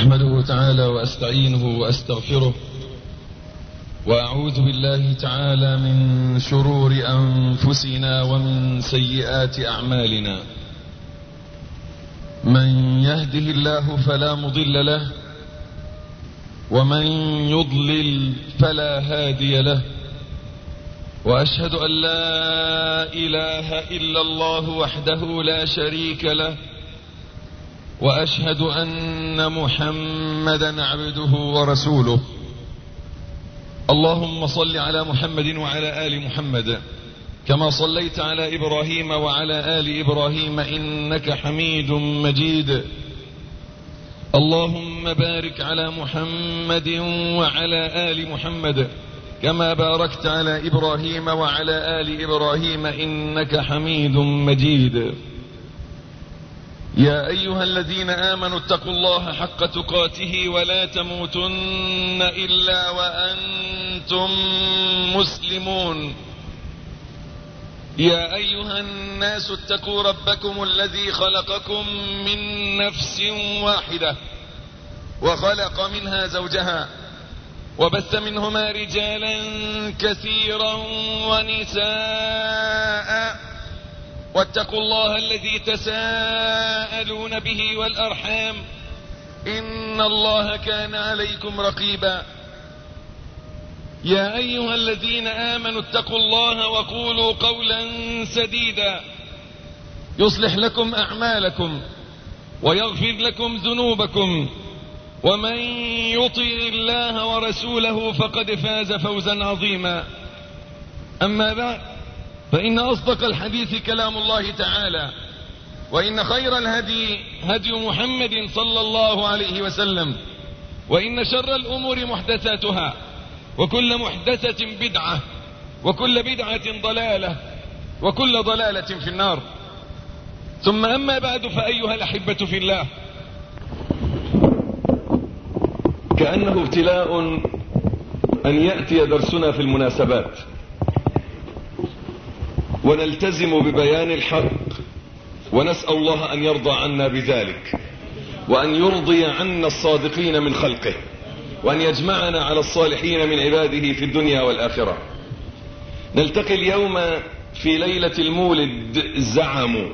أحمده تعالى وأستعينه وأستغفره وأعوذ بالله تعالى من شرور أنفسنا ومن سيئات أعمالنا من يهده الله فلا مضل له ومن يضلل فلا هادي له وأشهد أن لا إله إلا الله وحده لا شريك له واشهد ان محمدا عبده ورسوله اللهم صل على محمد وعلى ال محمد كما صليت على ابراهيم وعلى ال ابراهيم انك حميد مجيد اللهم بارك على محمد وعلى ال محمد كما باركت على ابراهيم وعلى ال ابراهيم انك حميد مجيد يا أيها الذين آمنوا اتقوا الله حق تقاته ولا تموتن إلا وأنتم مسلمون يا أيها الناس اتقوا ربكم الذي خلقكم من نفس واحدة وخلق منها زوجها وبث منهما رجالا كثيرا ونساء واتقوا الله الذي تساءلون به والأرحام إن الله كان عليكم رقيبا يا أيها الذين آمنوا اتقوا الله وقولوا قولا سديدا يصلح لكم أعمالكم ويغفر لكم ذنوبكم ومن يطع الله ورسوله فقد فاز فوزا عظيما أما بعد فإن أصدق الحديث كلام الله تعالى وإن خير الهدي هدي محمد صلى الله عليه وسلم وإن شر الأمور محدثاتها وكل محدثة بدعة وكل بدعة ضلالة وكل ضلالة في النار ثم أما بعد فأيها الأحبة في الله كأنه ابتلاء أن يأتي درسنا في المناسبات ونلتزم ببيان الحق ونسأل الله أن يرضى عنا بذلك وأن يرضي عنا الصادقين من خلقه وأن يجمعنا على الصالحين من عباده في الدنيا والآخرة نلتقي اليوم في ليلة المولد زعموا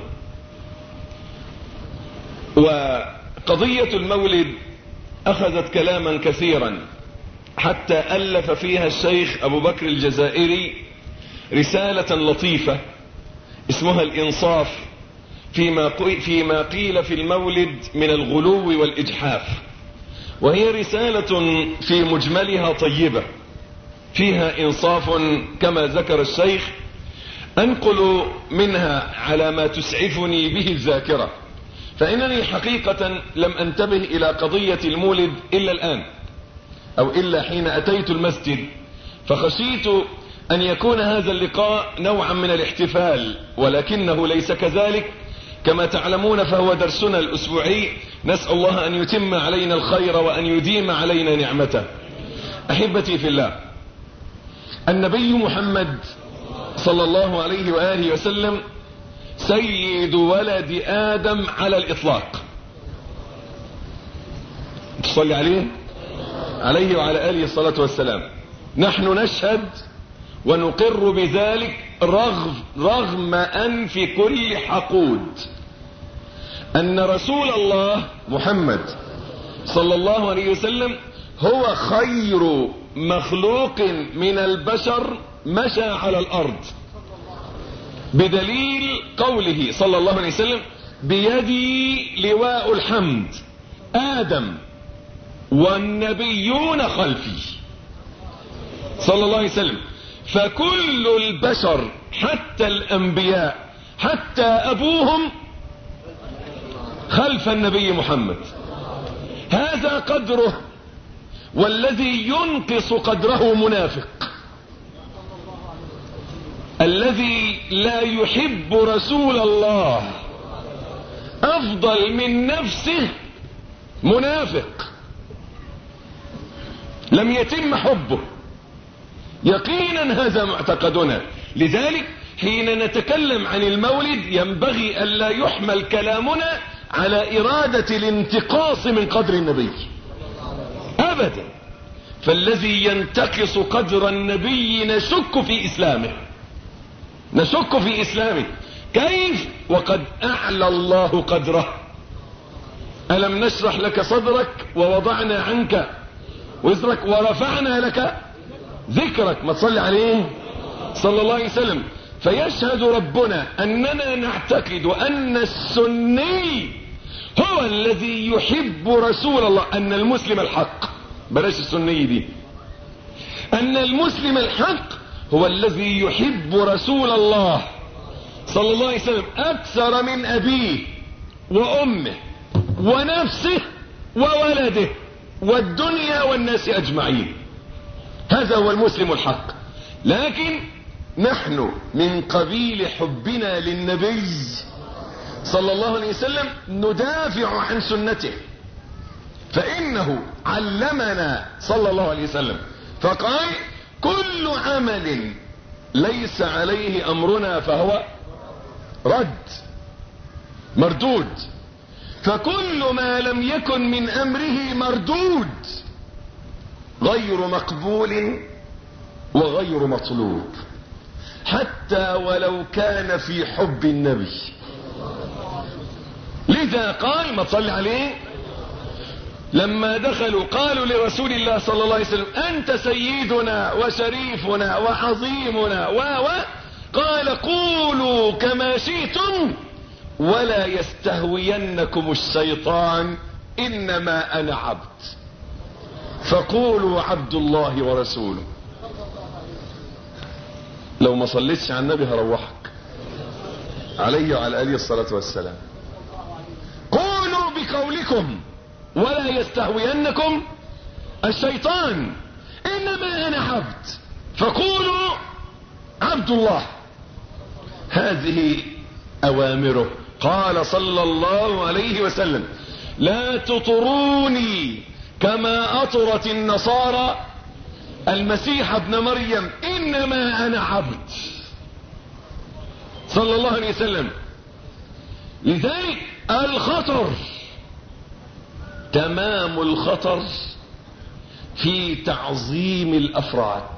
وقضية المولد أخذت كلاما كثيرا حتى ألف فيها الشيخ أبو بكر الجزائري رسالة لطيفة اسمها الإنصاف فيما, فيما قيل في المولد من الغلو والإجحاف وهي رسالة في مجملها طيبة فيها إنصاف كما ذكر الشيخ أنقل منها على ما تسعفني به الذاكرة فإنني حقيقة لم أنتبه إلى قضية المولد إلا الآن أو إلا حين أتيت المسجد فخشيت أن يكون هذا اللقاء نوعا من الاحتفال ولكنه ليس كذلك كما تعلمون فهو درسنا الأسبوعي نسأل الله أن يتم علينا الخير وأن يديم علينا نعمته أحبتي في الله النبي محمد صلى الله عليه وآله وسلم سيد ولد آدم على الإطلاق تصلي عليه عليه وعلى آله الصلاة والسلام نحن نشهد ونقر بذلك رغم, رغم أنف كل حقود أن رسول الله محمد صلى الله عليه وسلم هو خير مخلوق من البشر مشى على الأرض بدليل قوله صلى الله عليه وسلم بيدي لواء الحمد آدم والنبيون خلفي صلى الله عليه وسلم فكل البشر حتى الانبياء حتى ابوهم خلف النبي محمد هذا قدره والذي ينقص قدره منافق الذي لا يحب رسول الله افضل من نفسه منافق لم يتم حبه يقينا هذا معتقدنا لذلك حين نتكلم عن المولد ينبغي ألا يحمل كلامنا على إرادة الانتقاص من قدر النبي ابدا فالذي ينتقص قدر النبي نشك في اسلامه نشك في اسلامه كيف وقد اعلى الله قدره الم نشرح لك صدرك ووضعنا عنك وزرك ورفعنا لك ذكرك ما تصلي عليه صلى الله عليه وسلم فيشهد ربنا اننا نعتقد ان السني هو الذي يحب رسول الله ان المسلم الحق بلاش السني دي ان المسلم الحق هو الذي يحب رسول الله صلى الله عليه وسلم اكثر من ابيه وامه ونفسه وولده والدنيا والناس اجمعين هذا هو المسلم الحق لكن نحن من قبيل حبنا للنبي صلى الله عليه وسلم ندافع عن سنته فانه علمنا صلى الله عليه وسلم فقال كل عمل ليس عليه امرنا فهو رد مردود فكل ما لم يكن من امره مردود غير مقبول وغير مطلوب حتى ولو كان في حب النبي لذا قال ما تصلي عليه لما دخلوا قالوا لرسول الله صلى الله عليه وسلم انت سيدنا وشريفنا وعظيمنا و و قال قولوا كما شئتم ولا يستهوينكم الشيطان انما انا عبد فقولوا عبد الله ورسوله لو ما صليتش على النبي هروحك عليه وعلى اله الصلاه والسلام قولوا بقولكم ولا يستهوينكم الشيطان انما انا عبد فقولوا عبد الله هذه اوامره قال صلى الله عليه وسلم لا تطروني كما اطرت النصارى المسيح ابن مريم انما انا عبد صلى الله عليه وسلم لذلك الخطر تمام الخطر في تعظيم الافراد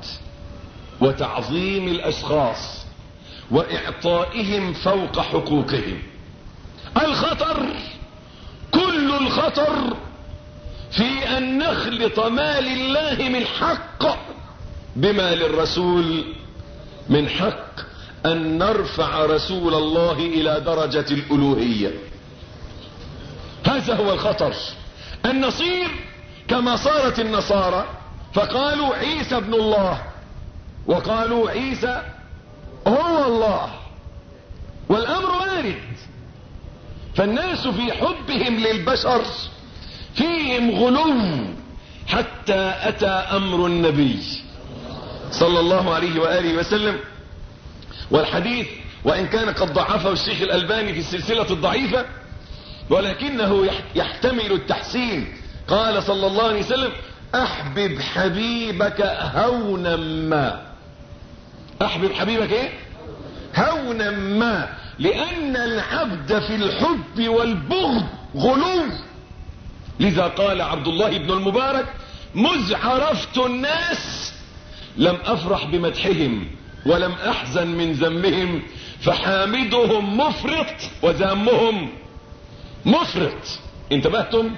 وتعظيم الاشخاص واعطائهم فوق حقوقهم الخطر كل الخطر في ان نخلط ما لله من حق بما للرسول من حق ان نرفع رسول الله الى درجة الالوهية هذا هو الخطر ان نصير كما صارت النصارى فقالوا عيسى ابن الله وقالوا عيسى هو الله والامر وارد فالناس في حبهم للبشر فيهم غلو حتى اتى امر النبي صلى الله عليه واله وسلم والحديث وان كان قد ضعفه الشيخ الالباني في السلسله الضعيفه ولكنه يحتمل التحسين قال صلى الله عليه وسلم احبب حبيبك هونا ما احبب حبيبك ايه هونا ما لان العبد في الحب والبغض غلو لذا قال عبد الله بن المبارك مذ عرفت الناس لم افرح بمدحهم ولم احزن من ذمهم فحامدهم مفرط وذمهم مفرط انتبهتم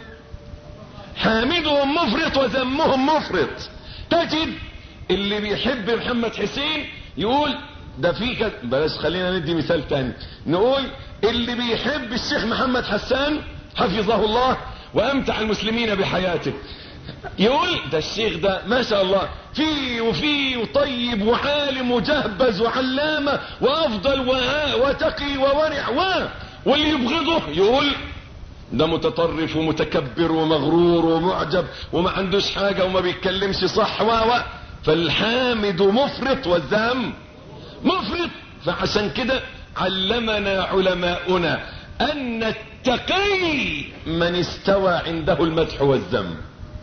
حامدهم مفرط وذمهم مفرط تجد اللي بيحب محمد حسين يقول ده في كده بلاش خلينا ندي مثال تاني نقول اللي بيحب الشيخ محمد حسان حفظه الله وامتع المسلمين بحياته يقول ده الشيخ ده ما شاء الله فيه وفيه وطيب وعالم وجهبز وعلامة وافضل وتقي وورع و واللي يبغضه يقول ده متطرف ومتكبر ومغرور ومعجب وما عندوش حاجة وما بيتكلمش صح و و فالحامد مفرط والذم مفرط فعشان كده علمنا علماؤنا ان التقي من استوى عنده المدح والذم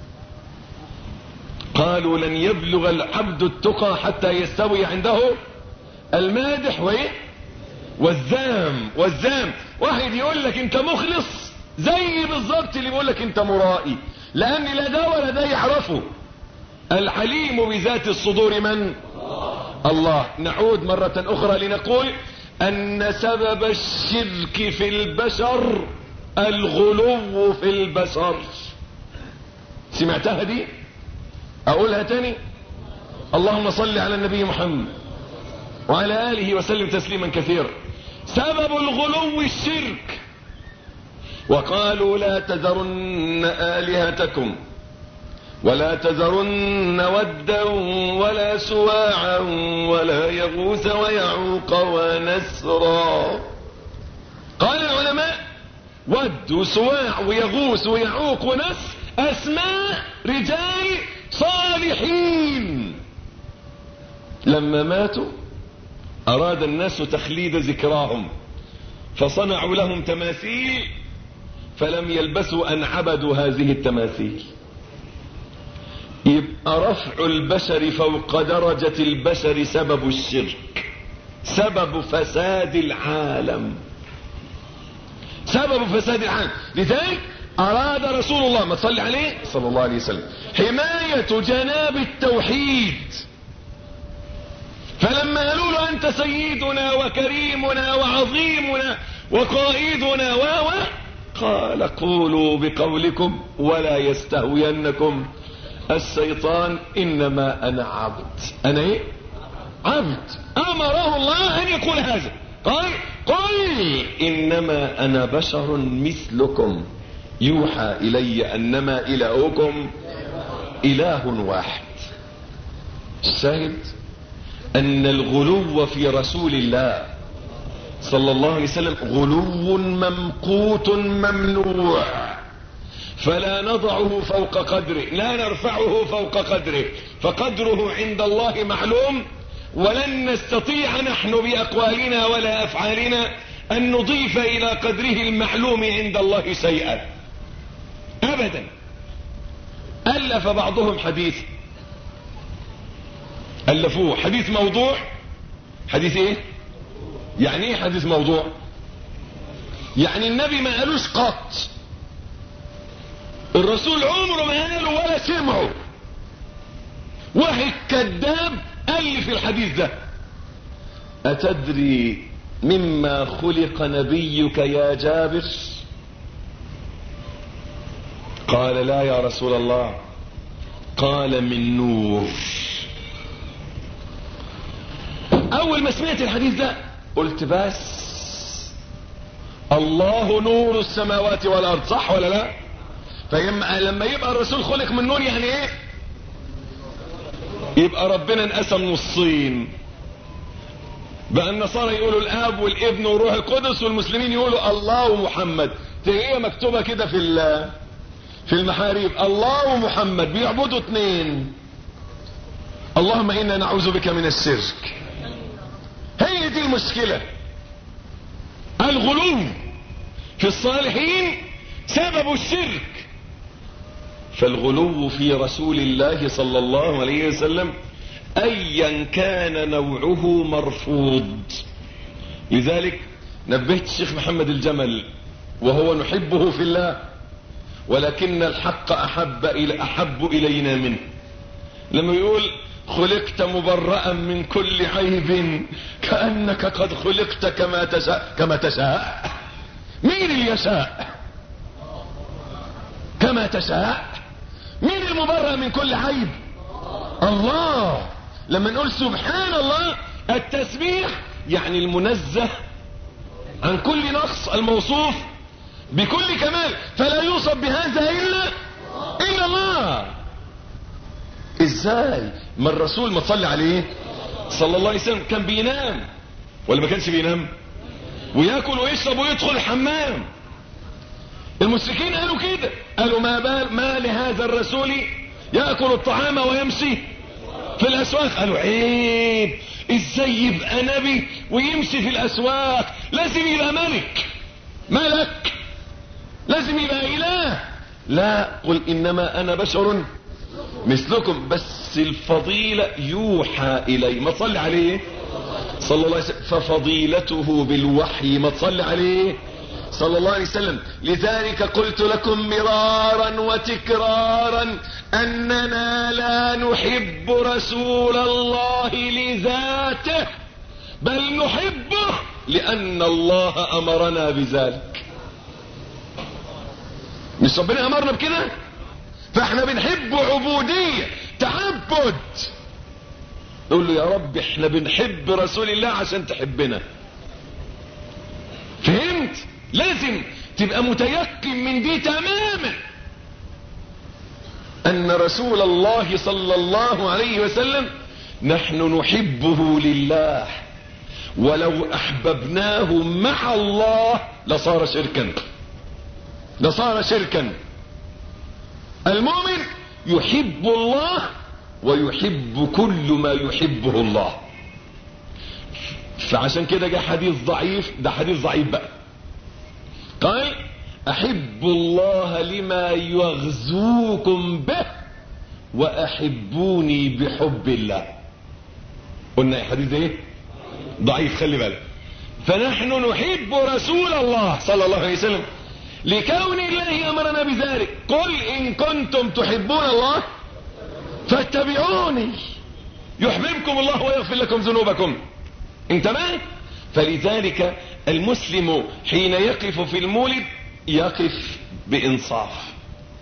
قالوا لن يبلغ العبد التقى حتى يستوي عنده المادح وايه والذام والذام واحد يقول لك انت مخلص زي بالظبط اللي بيقول لك انت مرائي لان لا ده ولا ده يعرفه الحليم بذات الصدور من الله نعود مرة اخرى لنقول ان سبب الشرك في البشر الغلو في البشر سمعتها دي اقولها تاني اللهم صل على النبي محمد وعلى اله وسلم تسليما كثيرا سبب الغلو الشرك وقالوا لا تذرن الهتكم ولا تذرن ودا ولا سواعا ولا يغوث ويعوق ونسرا قال العلماء ود وسواع ويغوث ويعوق ونسر اسماء رجال صالحين لما ماتوا اراد الناس تخليد ذكراهم فصنعوا لهم تماثيل فلم يلبسوا ان عبدوا هذه التماثيل يبقى رفع البشر فوق درجة البشر سبب الشرك سبب فساد العالم سبب فساد العالم لذلك اراد رسول الله ما تصلي عليه صلى الله عليه وسلم حماية جناب التوحيد فلما قالوا له انت سيدنا وكريمنا وعظيمنا وقائدنا و قال قولوا بقولكم ولا يستهوينكم الشيطان انما انا عبد انا ايه عبد امره الله ان يقول هذا قال قل انما انا بشر مثلكم يوحى الي انما الهكم اله واحد الشاهد ان الغلو في رسول الله صلى الله عليه وسلم غلو ممقوت ممنوع فلا نضعه فوق قدره لا نرفعه فوق قدره فقدره عند الله معلوم ولن نستطيع نحن بأقوالنا ولا أفعالنا أن نضيف إلى قدره المعلوم عند الله شيئا أبدا ألف بعضهم حديث ألفوه حديث موضوع حديث ايه يعني ايه حديث موضوع يعني النبي ما قالوش قط الرسول عمره ما قاله ولا سمعه واحد كذاب ألف الحديث ده أتدري مما خلق نبيك يا جابر قال لا يا رسول الله قال من نور اول ما سمعت الحديث ده قلت بس الله نور السماوات والارض صح ولا لا فيما لما يبقى الرسول خلق من نور يعني ايه يبقى ربنا انقسم نصين بقى النصارى يقولوا الاب والابن والروح القدس والمسلمين يقولوا الله ومحمد هي مكتوبة كده في في المحاريب الله ومحمد بيعبدوا اتنين اللهم انا نعوذ بك من الشرك هي دي المشكلة الغلو في الصالحين سبب الشرك فالغلو في رسول الله صلى الله عليه وسلم ايا كان نوعه مرفوض لذلك نبهت الشيخ محمد الجمل وهو نحبه في الله ولكن الحق احب الى احب الينا منه لما يقول خلقت مبرأ من كل عيب كأنك قد خلقت كما تشاء كما تشاء مين اللي يشاء كما تشاء مين المبرأ من كل عيب الله لما نقول سبحان الله التسبيح يعني المنزه عن كل نقص الموصوف بكل كمال فلا يوصف بهذا الا الا الله ازاي ما الرسول ما تصلي عليه صلى الله عليه وسلم كان بينام ولا ما كانش بينام وياكل ويشرب ويدخل الحمام المشركين قالوا كده قالوا ما بال ما لهذا الرسول ياكل الطعام ويمشي في الاسواق قالوا عيب ازاي يبقى نبي ويمشي في الاسواق لازم يبقى ملك ملك لازم يبقى اله لا قل انما انا بشر مثلكم بس الفضيلة يوحى الي ما تصلي عليه صلى الله عليه وسلم ففضيلته بالوحي ما تصلي عليه صلى الله عليه وسلم لذلك قلت لكم مرارا وتكرارا اننا لا نحب رسول الله لذاته بل نحبه لان الله امرنا بذلك مش ربنا امرنا بكده فاحنا بنحب عبودية تعبد نقول له يا رب احنا بنحب رسول الله عشان تحبنا فهمت لازم تبقى متيقن من دي تماما ان رسول الله صلى الله عليه وسلم نحن نحبه لله ولو احببناه مع الله لصار شركا لصار شركا المؤمن يحب الله ويحب كل ما يحبه الله فعشان كده جاء حديث ضعيف ده حديث ضعيف بقى قال احب الله لما يغزوكم به واحبوني بحب الله قلنا الحديث ايه ضعيف خلي بالك فنحن نحب رسول الله صلى الله عليه وسلم لكون الله امرنا بذلك قل ان كنتم تحبون الله فاتبعوني يحببكم الله ويغفر لكم ذنوبكم انتبه فلذلك المسلم حين يقف في المولد يقف بانصاف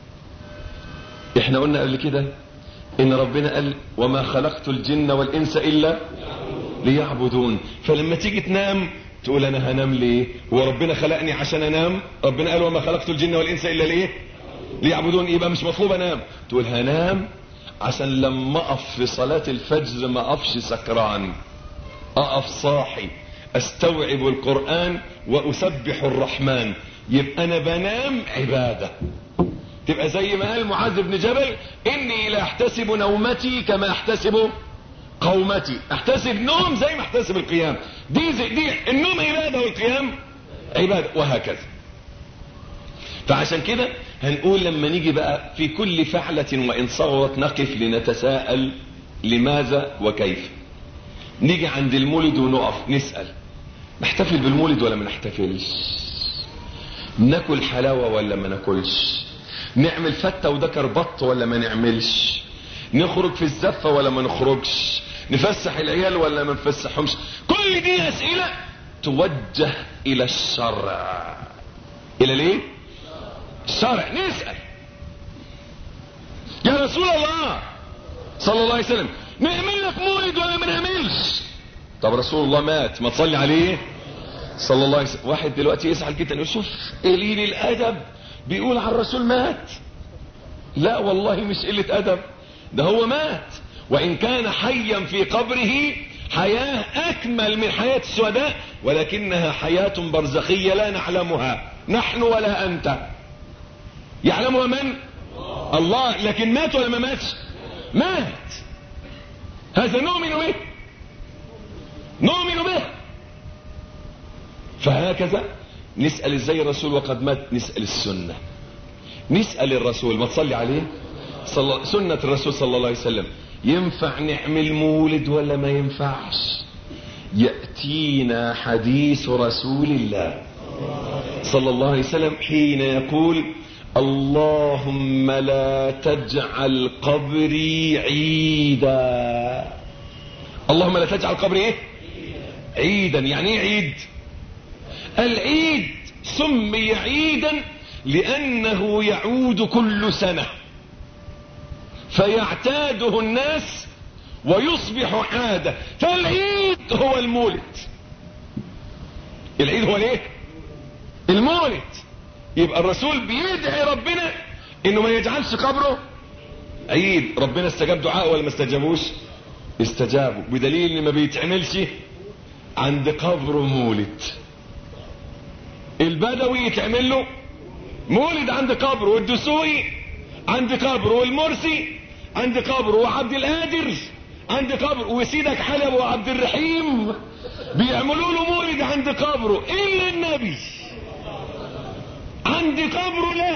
احنا قلنا قبل كده ان ربنا قال وما خلقت الجن والانس الا ليعبدون فلما تيجي تنام تقول انا هنام ليه هو ربنا خلقني عشان انام ربنا قال وما خلقت الجن والانس الا ليه ليعبدون يبقى مش مطلوب انام تقول هنام عشان لما اقف في صلاة الفجر ما اقفش سكران اقف صاحي استوعب القرآن واسبح الرحمن يبقى انا بنام عبادة تبقى زي ما قال معاذ بن جبل اني لا احتسب نومتي كما احتسب قومتي احتسب نوم زي ما احتسب القيام دي زي دي النوم عبادة والقيام عبادة وهكذا فعشان كده هنقول لما نيجي بقى في كل فعلة وإن صغرت نقف لنتساءل لماذا وكيف نيجي عند المولد ونقف نسأل نحتفل بالمولد ولا ما نحتفلش ناكل حلاوة ولا ما ناكلش نعمل فتة وذكر بط ولا ما نعملش نخرج في الزفة ولا ما نخرجش نفسح العيال ولا ما نفسحهمش كل دي اسئلة توجه الى الشرع الى ليه الشرع نسأل يا رسول الله صلى الله عليه وسلم نعمل لك مولد ولا ما نعملش طب رسول الله مات ما تصلي عليه صلى الله عليه وسلم واحد دلوقتي يسأل جدا يقول شوف قليل الادب بيقول على الرسول مات لا والله مش قلة ادب ده هو مات وان كان حيا في قبره حياة اكمل من حياة الشهداء ولكنها حياة برزخية لا نعلمها نحن ولا انت يعلمها من الله لكن مات ولا ما ماتش مات هذا نؤمن به نؤمن به فهكذا نسأل ازاي الرسول وقد مات نسأل السنة نسأل الرسول ما تصلي عليه صلى سنة الرسول صلى الله عليه وسلم ينفع نعمل مولد ولا ما ينفعش يأتينا حديث رسول الله صلى الله عليه وسلم حين يقول اللهم لا تجعل قبري عيدا اللهم لا تجعل قبري ايه عيدا يعني ايه عيد العيد سمي عيدا لانه يعود كل سنة فيعتاده الناس ويصبح عادة فالعيد هو المولد العيد هو الايه المولد يبقى الرسول بيدعي ربنا انه ما يجعلش قبره عيد ربنا استجاب دعاء ولا ما استجابوش استجابوا بدليل ان ما بيتعملش عند قبره مولد البدوي يتعمل له مولد عند قبره والدسوقي عند قبره والمرسي عند قبره وعبد القادر عند قبره وسيدك حلب وعبد الرحيم بيعملوا له مولد عند قبره الا النبي عند قبره لا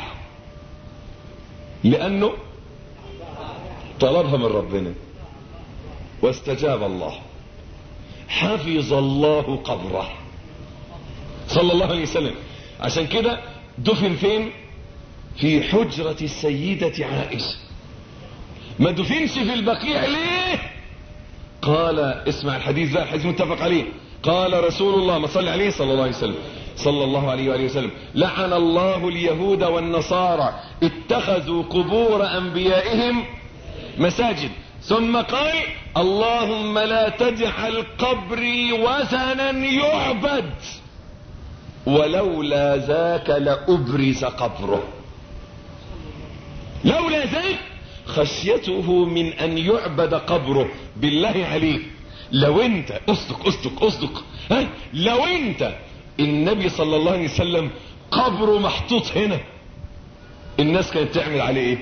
لانه طلبها من ربنا واستجاب الله حفظ الله قبره صلى الله عليه وسلم عشان كده دفن فين في حجرة السيدة عائشة ما دفنش في البقيع ليه قال اسمع الحديث ده الحديث متفق عليه قال رسول الله ما صلى عليه صلى الله عليه وسلم صلى الله عليه وآله وسلم لعن الله اليهود والنصارى اتخذوا قبور أنبيائهم مساجد ثم قال اللهم لا تجعل قبري وثنا يعبد ولولا ذاك لأبرز قبره لولا ذاك خشيته من ان يعبد قبره بالله عليك لو انت اصدق اصدق اصدق ها لو انت النبي صلى الله عليه وسلم قبره محطوط هنا الناس كانت تعمل عليه ايه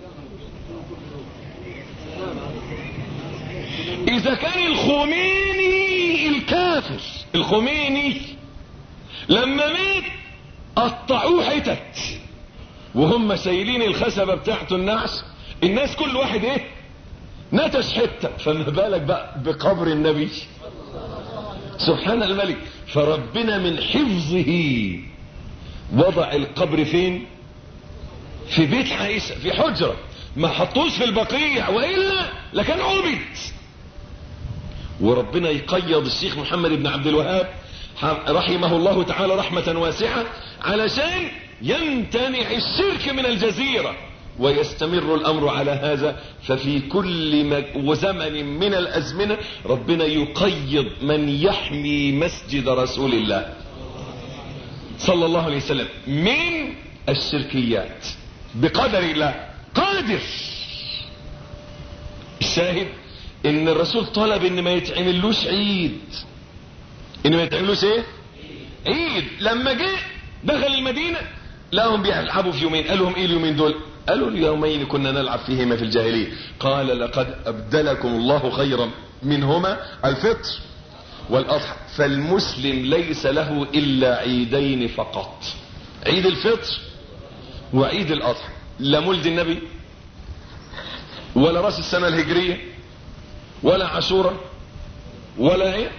اذا كان الخميني الكافر الخميني لما مات قطعوه حتت وهم شايلين الخشبه بتاعته النعش الناس كل واحد ايه نتش حته فما بالك بقى بقبر النبي سبحان الملك فربنا من حفظه وضع القبر فين في بيت عائشه في حجره ما حطوش في البقيع والا لكان عبد وربنا يقيض الشيخ محمد بن عبد الوهاب رحمه الله تعالى رحمة واسعة علشان يمتنع الشرك من الجزيرة ويستمر الأمر على هذا ففي كل وزمن من الأزمنة ربنا يقيض من يحمي مسجد رسول الله صلى الله عليه وسلم من الشركيات بقدر الله قادر الشاهد ان الرسول طلب ان ما يتعملوش عيد ان ما يتعملوش ايه عيد لما جه دخل المدينة لهم بيلعبوا في يومين قال لهم ايه اليومين دول قالوا اليومين كنا نلعب فيهما في الجاهلية قال لقد ابدلكم الله خيرا منهما الفطر والاضحى فالمسلم ليس له الا عيدين فقط عيد الفطر وعيد الاضحى لا مولد النبي ولا راس السنة الهجرية ولا عاشوراء ولا ايه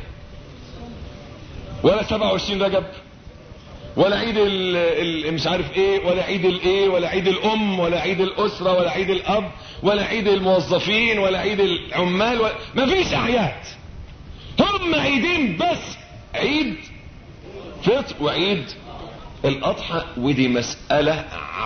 ولا 27 رجب ولا عيد ال ال مش عارف ايه ولا عيد الايه ولا عيد الام ولا عيد الاسرة ولا عيد الاب ولا عيد الموظفين ولا عيد العمال ولا مفيش اعياد هم عيدين بس عيد فطر وعيد الاضحى ودي مسألة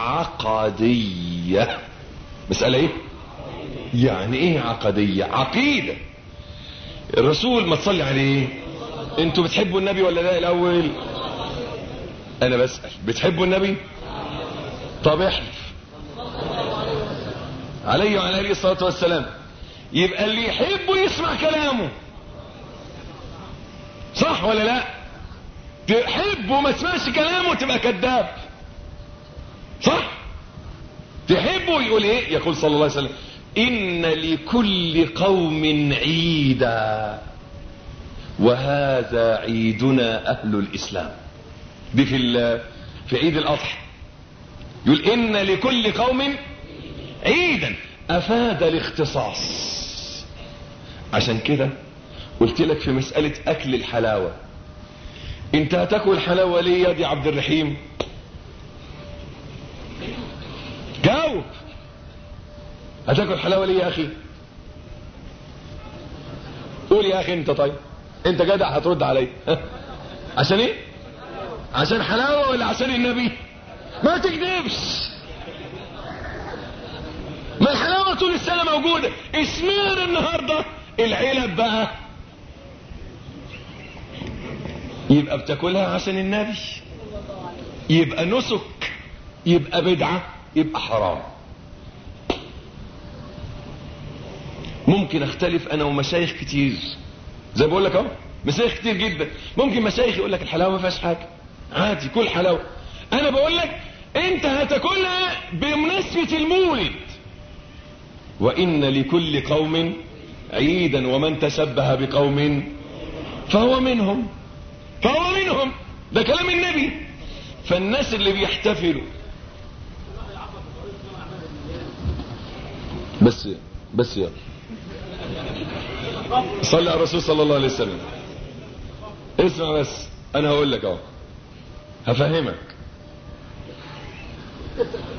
عقدية مسألة ايه يعني ايه عقدية عقيدة الرسول ما تصلي عليه انتوا بتحبوا النبي ولا لا الاول انا بسأل بتحبوا النبي طب احلف عليه وعلى اله الصلاة والسلام يبقى اللي يحبه يسمع كلامه صح ولا لا تحبه ما تسمعش كلامه تبقى كذاب صح تحبه يقول ايه يقول صلى الله عليه وسلم ان لكل قوم عيدا وهذا عيدنا اهل الاسلام دي في في عيد الاضحى يقول ان لكل قوم عيدا افاد الاختصاص عشان كده قلت لك في مسألة اكل الحلاوة انت هتاكل حلاوة ليه يا دي عبد الرحيم جاوب هتاكل حلاوة ليه يا اخي قول يا اخي انت طيب انت جدع هترد علي عشان ايه عشان حلاوة ولا عشان النبي ما تكذبش ما الحلاوة طول السنة موجودة اشمعنى النهاردة العلب بقى يبقى بتاكلها عشان النبي يبقى نسك يبقى بدعة يبقى حرام ممكن اختلف انا ومشايخ كتير زي بقول لك اهو مشايخ كتير جدا ممكن مشايخ يقول لك الحلاوه ما فيهاش حاجه عادي كل حلاوه انا بقول لك انت هتاكلها بمناسبه المولد وان لكل قوم عيدا ومن تشبه بقوم فهو منهم فهو منهم ده كلام النبي فالناس اللي بيحتفلوا بس بس يلا صلي على الرسول صلى الله عليه وسلم اسمع بس انا هقول لك اهو هفهمك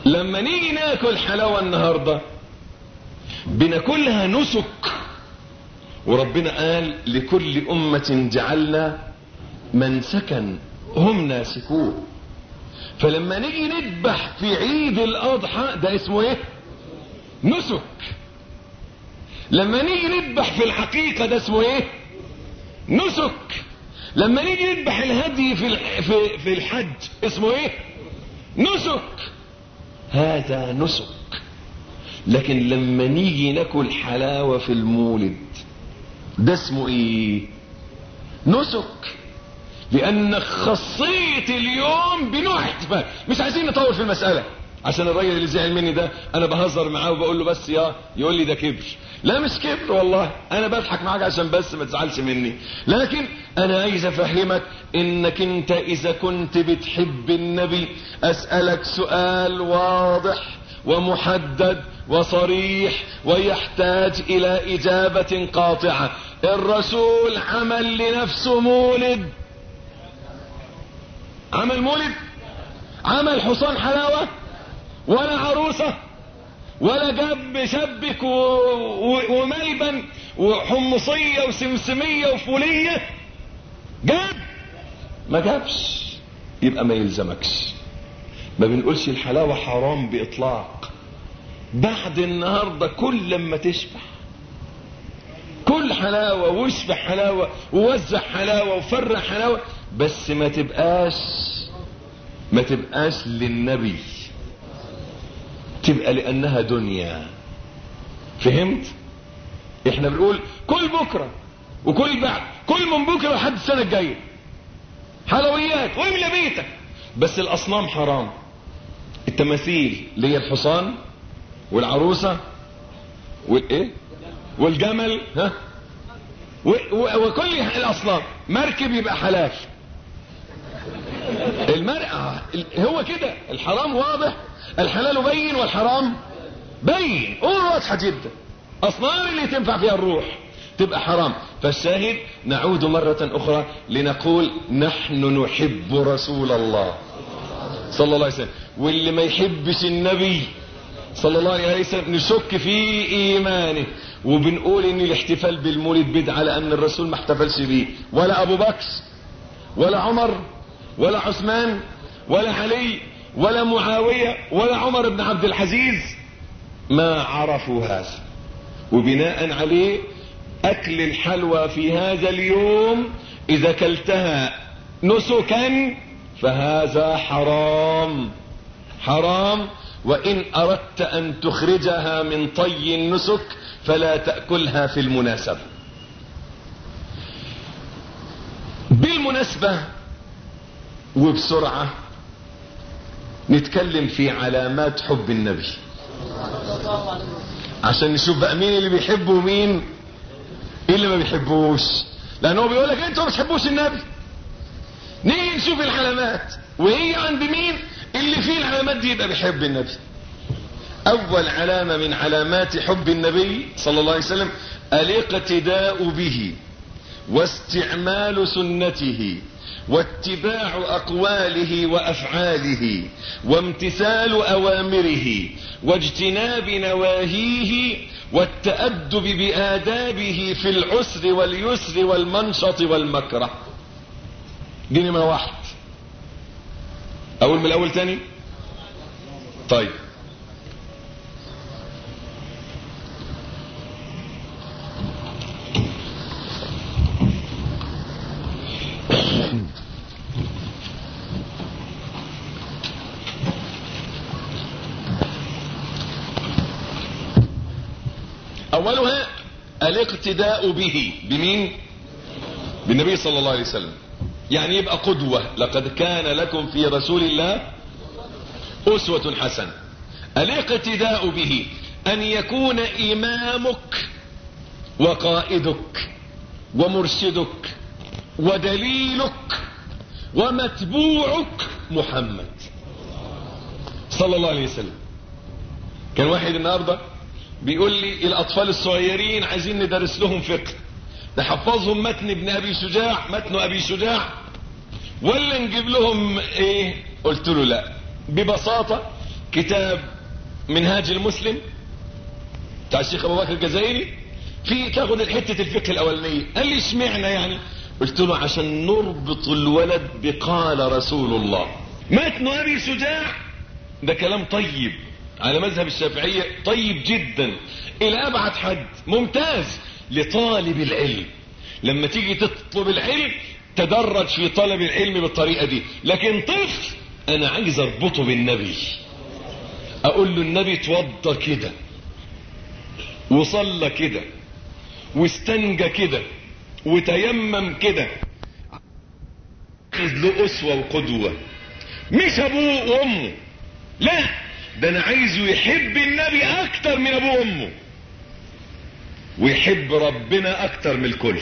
لما نيجي ناكل حلاوة النهاردة بناكلها نسك وربنا قال لكل أمة جعلنا منسكا هم ناسكوه فلما نيجي نذبح في عيد الأضحى ده اسمه ايه نسك لما نيجي نذبح في الحقيقة ده اسمه ايه نسك لما نيجي نذبح الهدي في في في الحج اسمه ايه نسك هذا نسك لكن لما نيجي ناكل حلاوة في المولد ده اسمه ايه نسك لان خاصية اليوم بنوع احتفال مش عايزين نطول في المسألة عشان الراجل اللي زعل مني ده انا بهزر معاه وبقول له بس يا يقول لي ده كبر لا مش كبر والله انا بضحك معاك عشان بس ما تزعلش مني لكن انا عايز افهمك انك انت اذا كنت بتحب النبي اسألك سؤال واضح ومحدد وصريح ويحتاج الى اجابة قاطعة الرسول عمل لنفسه مولد عمل مولد عمل حصان حلاوة ولا عروسة ولا جاب شبك و... و... وملبن وحمصية وسمسمية وفولية جاب ما جابش يبقى ما يلزمكش ما بنقولش الحلاوة حرام بإطلاق بعد النهاردة كل لما تشبع كل حلاوة واشبع حلاوة ووزع حلاوة وفرع حلاوة بس ما تبقاش ما تبقاش للنبي تبقى لانها دنيا فهمت احنا بنقول كل بكرة وكل بعد كل من بكرة لحد السنة الجاية حلويات واملى بيتك بس الاصنام حرام التماثيل اللي هي الحصان والعروسة والايه والجمل ها وكل الاصنام مركب يبقى حلال المرأة هو كده الحرام واضح الحلال بين والحرام بين امور واضحة جدا اصنام اللي تنفع فيها الروح تبقى حرام فالشاهد نعود مرة اخرى لنقول نحن نحب رسول الله صلى الله عليه وسلم واللي ما يحبش النبي صلى الله عليه وسلم نشك في ايمانه وبنقول ان الاحتفال بالمولد بدعة لان الرسول ما احتفلش بيه ولا ابو بكر ولا عمر ولا عثمان ولا علي ولا معاوية ولا عمر بن عبد العزيز ما عرفوا هذا وبناء عليه اكل الحلوى في هذا اليوم اذا كلتها نسكا فهذا حرام حرام وان اردت ان تخرجها من طي النسك فلا تأكلها في المناسبة بالمناسبة وبسرعة نتكلم في علامات حب النبي عشان نشوف بقى مين اللي بيحبه ومين اللي ما بيحبوش لانه بيقول لك انتوا ما بتحبوش النبي نيجي نشوف العلامات وهي عند مين اللي فيه العلامات دي يبقى بيحب النبي اول علامة من علامات حب النبي صلى الله عليه وسلم الاقتداء به واستعمال سنته واتباع اقواله وافعاله وامتثال اوامره واجتناب نواهيه والتأدب بآدابه في العسر واليسر والمنشط والمكره دي نمرة واحد اول من الاول تاني طيب اولها الاقتداء به بمين بالنبي صلى الله عليه وسلم يعني يبقى قدوة لقد كان لكم في رسول الله اسوة حسنة الاقتداء به ان يكون امامك وقائدك ومرشدك ودليلك ومتبوعك محمد صلى الله عليه وسلم كان واحد النهارده بيقول لي الاطفال الصغيرين عايزين ندرس لهم فقه نحفظهم متن ابن ابي شجاع متن ابي شجاع ولا نجيب لهم ايه قلت له لا ببساطة كتاب منهاج المسلم بتاع الشيخ ابو بكر الجزائري في تاخد الحته الفقه الاولانيه قال لي اشمعنى يعني قلت له عشان نربط الولد بقال رسول الله متن ابي شجاع ده كلام طيب على مذهب الشافعية طيب جدا الى ابعد حد ممتاز لطالب العلم لما تيجي تطلب العلم تدرج في طلب العلم بالطريقة دي لكن طفل انا عايز اربطه بالنبي اقول له النبي توضى كده وصلى كده واستنجى كده وتيمم كده خذ له اسوة وقدوة مش ابوه وامه لا ده انا عايزه يحب النبي اكتر من ابوه وامه ويحب ربنا اكتر من الكل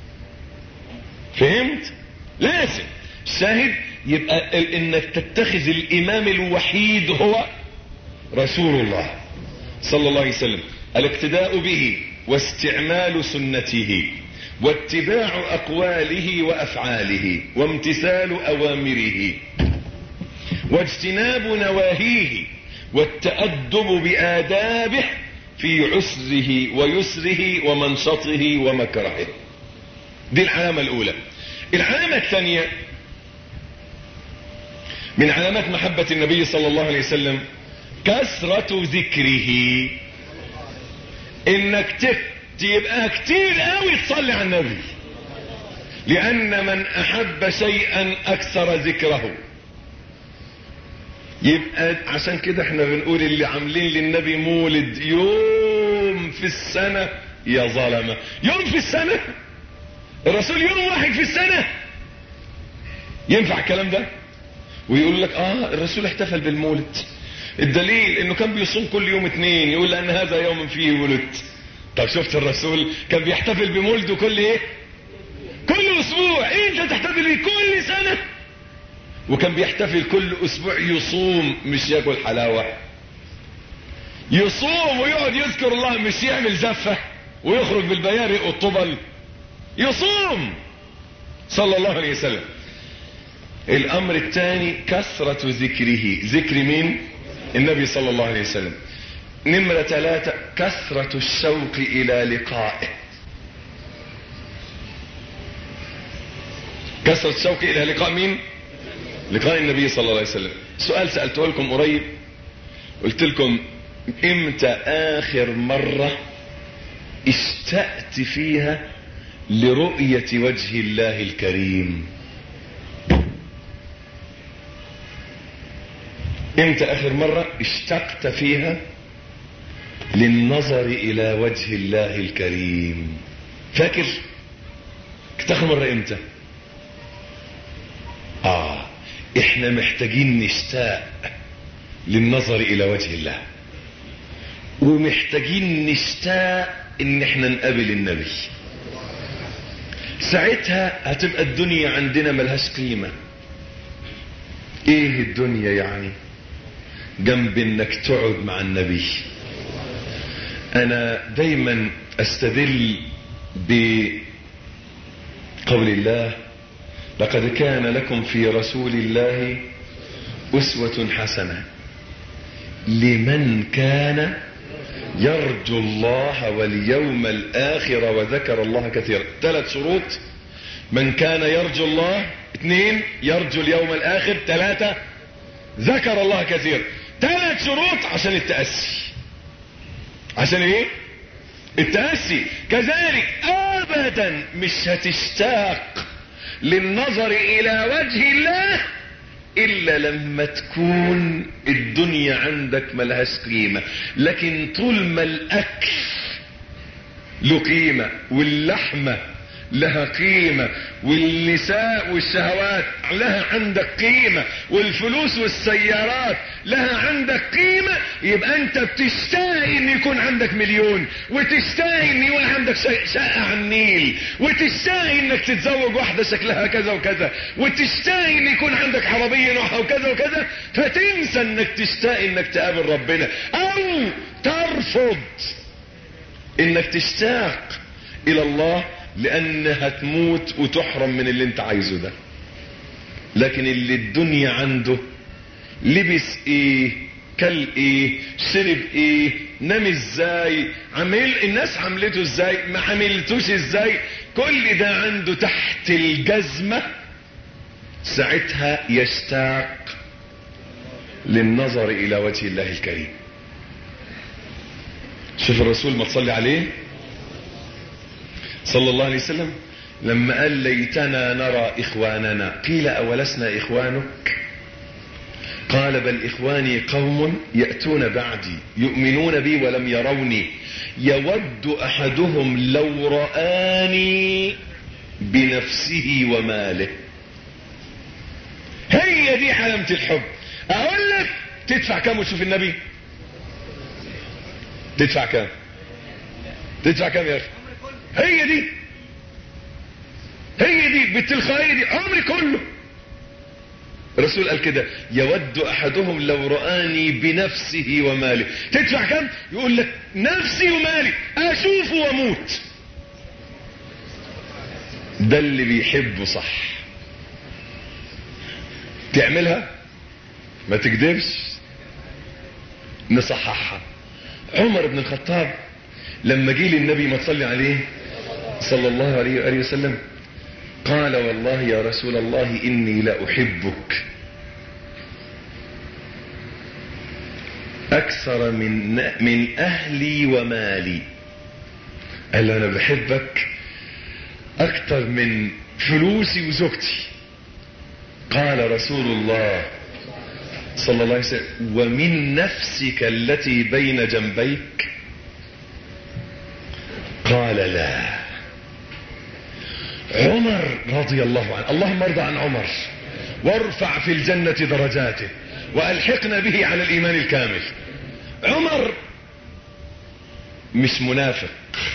فهمت لازم شاهد يبقى ال- انك تتخذ الامام الوحيد هو رسول الله صلى الله عليه وسلم الاقتداء به واستعمال سنته واتباع اقواله وافعاله وامتثال اوامره واجتناب نواهيه والتأدب بآدابه في عسره ويسره ومنشطه ومكرهه دي العلامة الأولى العلامة الثانية من علامات محبة النبي صلى الله عليه وسلم كثرة ذكره انك تك- تبقى كتير قوي تصلي على النبي لان من احب شيئا اكثر ذكره يبقى عشان كده احنا بنقول اللي عاملين للنبي مولد يوم في السنة يا ظلمة يوم في السنة الرسول يوم واحد في السنة ينفع الكلام ده ويقول لك اه الرسول احتفل بالمولد الدليل انه كان بيصوم كل يوم اثنين يقول لان هذا يوم فيه ولدت طب شفت الرسول كان بيحتفل بمولده كل ايه كل اسبوع انت تحتفل بيه كل سنة وكان بيحتفل كل اسبوع يصوم مش ياكل حلاوة يصوم ويقعد يذكر الله مش يعمل زفة ويخرج بالبيارق والطبل يصوم صلى الله عليه وسلم الامر الثاني كثرة ذكره ذكر مين النبي صلى الله عليه وسلم نمرة ثلاثة كثرة الشوق الى لقائه كثرة الشوق الى لقاء مين لقاء النبي صلى الله عليه وسلم سؤال سألته لكم قريب قلت لكم امتى اخر مرة اشتقت فيها لرؤية وجه الله الكريم امتى اخر مرة اشتقت فيها للنظر الى وجه الله الكريم فاكر كنت اخر مرة امتى اه احنا محتاجين نشتاق للنظر الى وجه الله ومحتاجين نشتاق ان احنا نقابل النبي ساعتها هتبقى الدنيا عندنا ملهاش قيمة ايه الدنيا يعني جنب انك تقعد مع النبي انا دايما استدل بقول الله لقد كان لكم في رسول الله اسوة حسنة لمن كان يرجو الله واليوم الاخر وذكر الله كثيرا ثلاث شروط من كان يرجو الله اثنين يرجو اليوم الاخر ثلاثة ذكر الله كثيرا ثلاث شروط عشان التأسي عشان ايه التأسي كذلك ابدا مش هتشتاق للنظر الى وجه الله الا لما تكون الدنيا عندك ملهاش قيمة لكن طول ما الاكل له قيمة واللحمة لها قيمة والنساء والشهوات لها عندك قيمة والفلوس والسيارات لها عندك قيمة يبقى انت بتشتهي ان يكون عندك مليون وتشتهي ان يكون عندك شقة على النيل وتشتهي انك تتزوج واحدة شكلها كذا وكذا وتشتهي ان يكون عندك عربية نوعها وكذا وكذا فتنسى انك تشتهي انك تقابل ربنا او ترفض انك تشتاق الى الله لان هتموت وتحرم من اللي انت عايزه ده لكن اللي الدنيا عنده لبس ايه كل ايه شرب ايه نام ازاي عمل الناس عملته ازاي ما عملتوش ازاي كل ده عنده تحت الجزمة ساعتها يشتاق للنظر الى وجه الله الكريم شوف الرسول ما تصلي عليه صلى الله عليه وسلم لما قال ليتنا نرى اخواننا قيل اولسنا اخوانك قال بل اخواني قوم يأتون بعدي يؤمنون بي ولم يروني يود احدهم لو رآني بنفسه وماله هي دي علامة الحب اقول لك تدفع كام وتشوف النبي تدفع كام تدفع كام يا اخي هي دي هي دي بالتلقائية دي عمري كله الرسول قال كده يود احدهم لو رآني بنفسه وماله تدفع كم يقول لك نفسي ومالي اشوفه واموت ده اللي بيحبه صح تعملها ما تكذبش نصححها عمر بن الخطاب لما جه للنبي ما تصلي عليه صلى الله عليه وآله وسلم قال والله يا رسول الله إني لأحبك أكثر من من أهلي ومالي قال له أنا بحبك أكثر من فلوسي وزوجتي قال رسول الله صلى الله عليه وسلم ومن نفسك التي بين جنبيك قال لا عمر رضي الله عنه اللهم ارضى عن عمر وارفع في الجنة درجاته والحقنا به على الايمان الكامل عمر مش منافق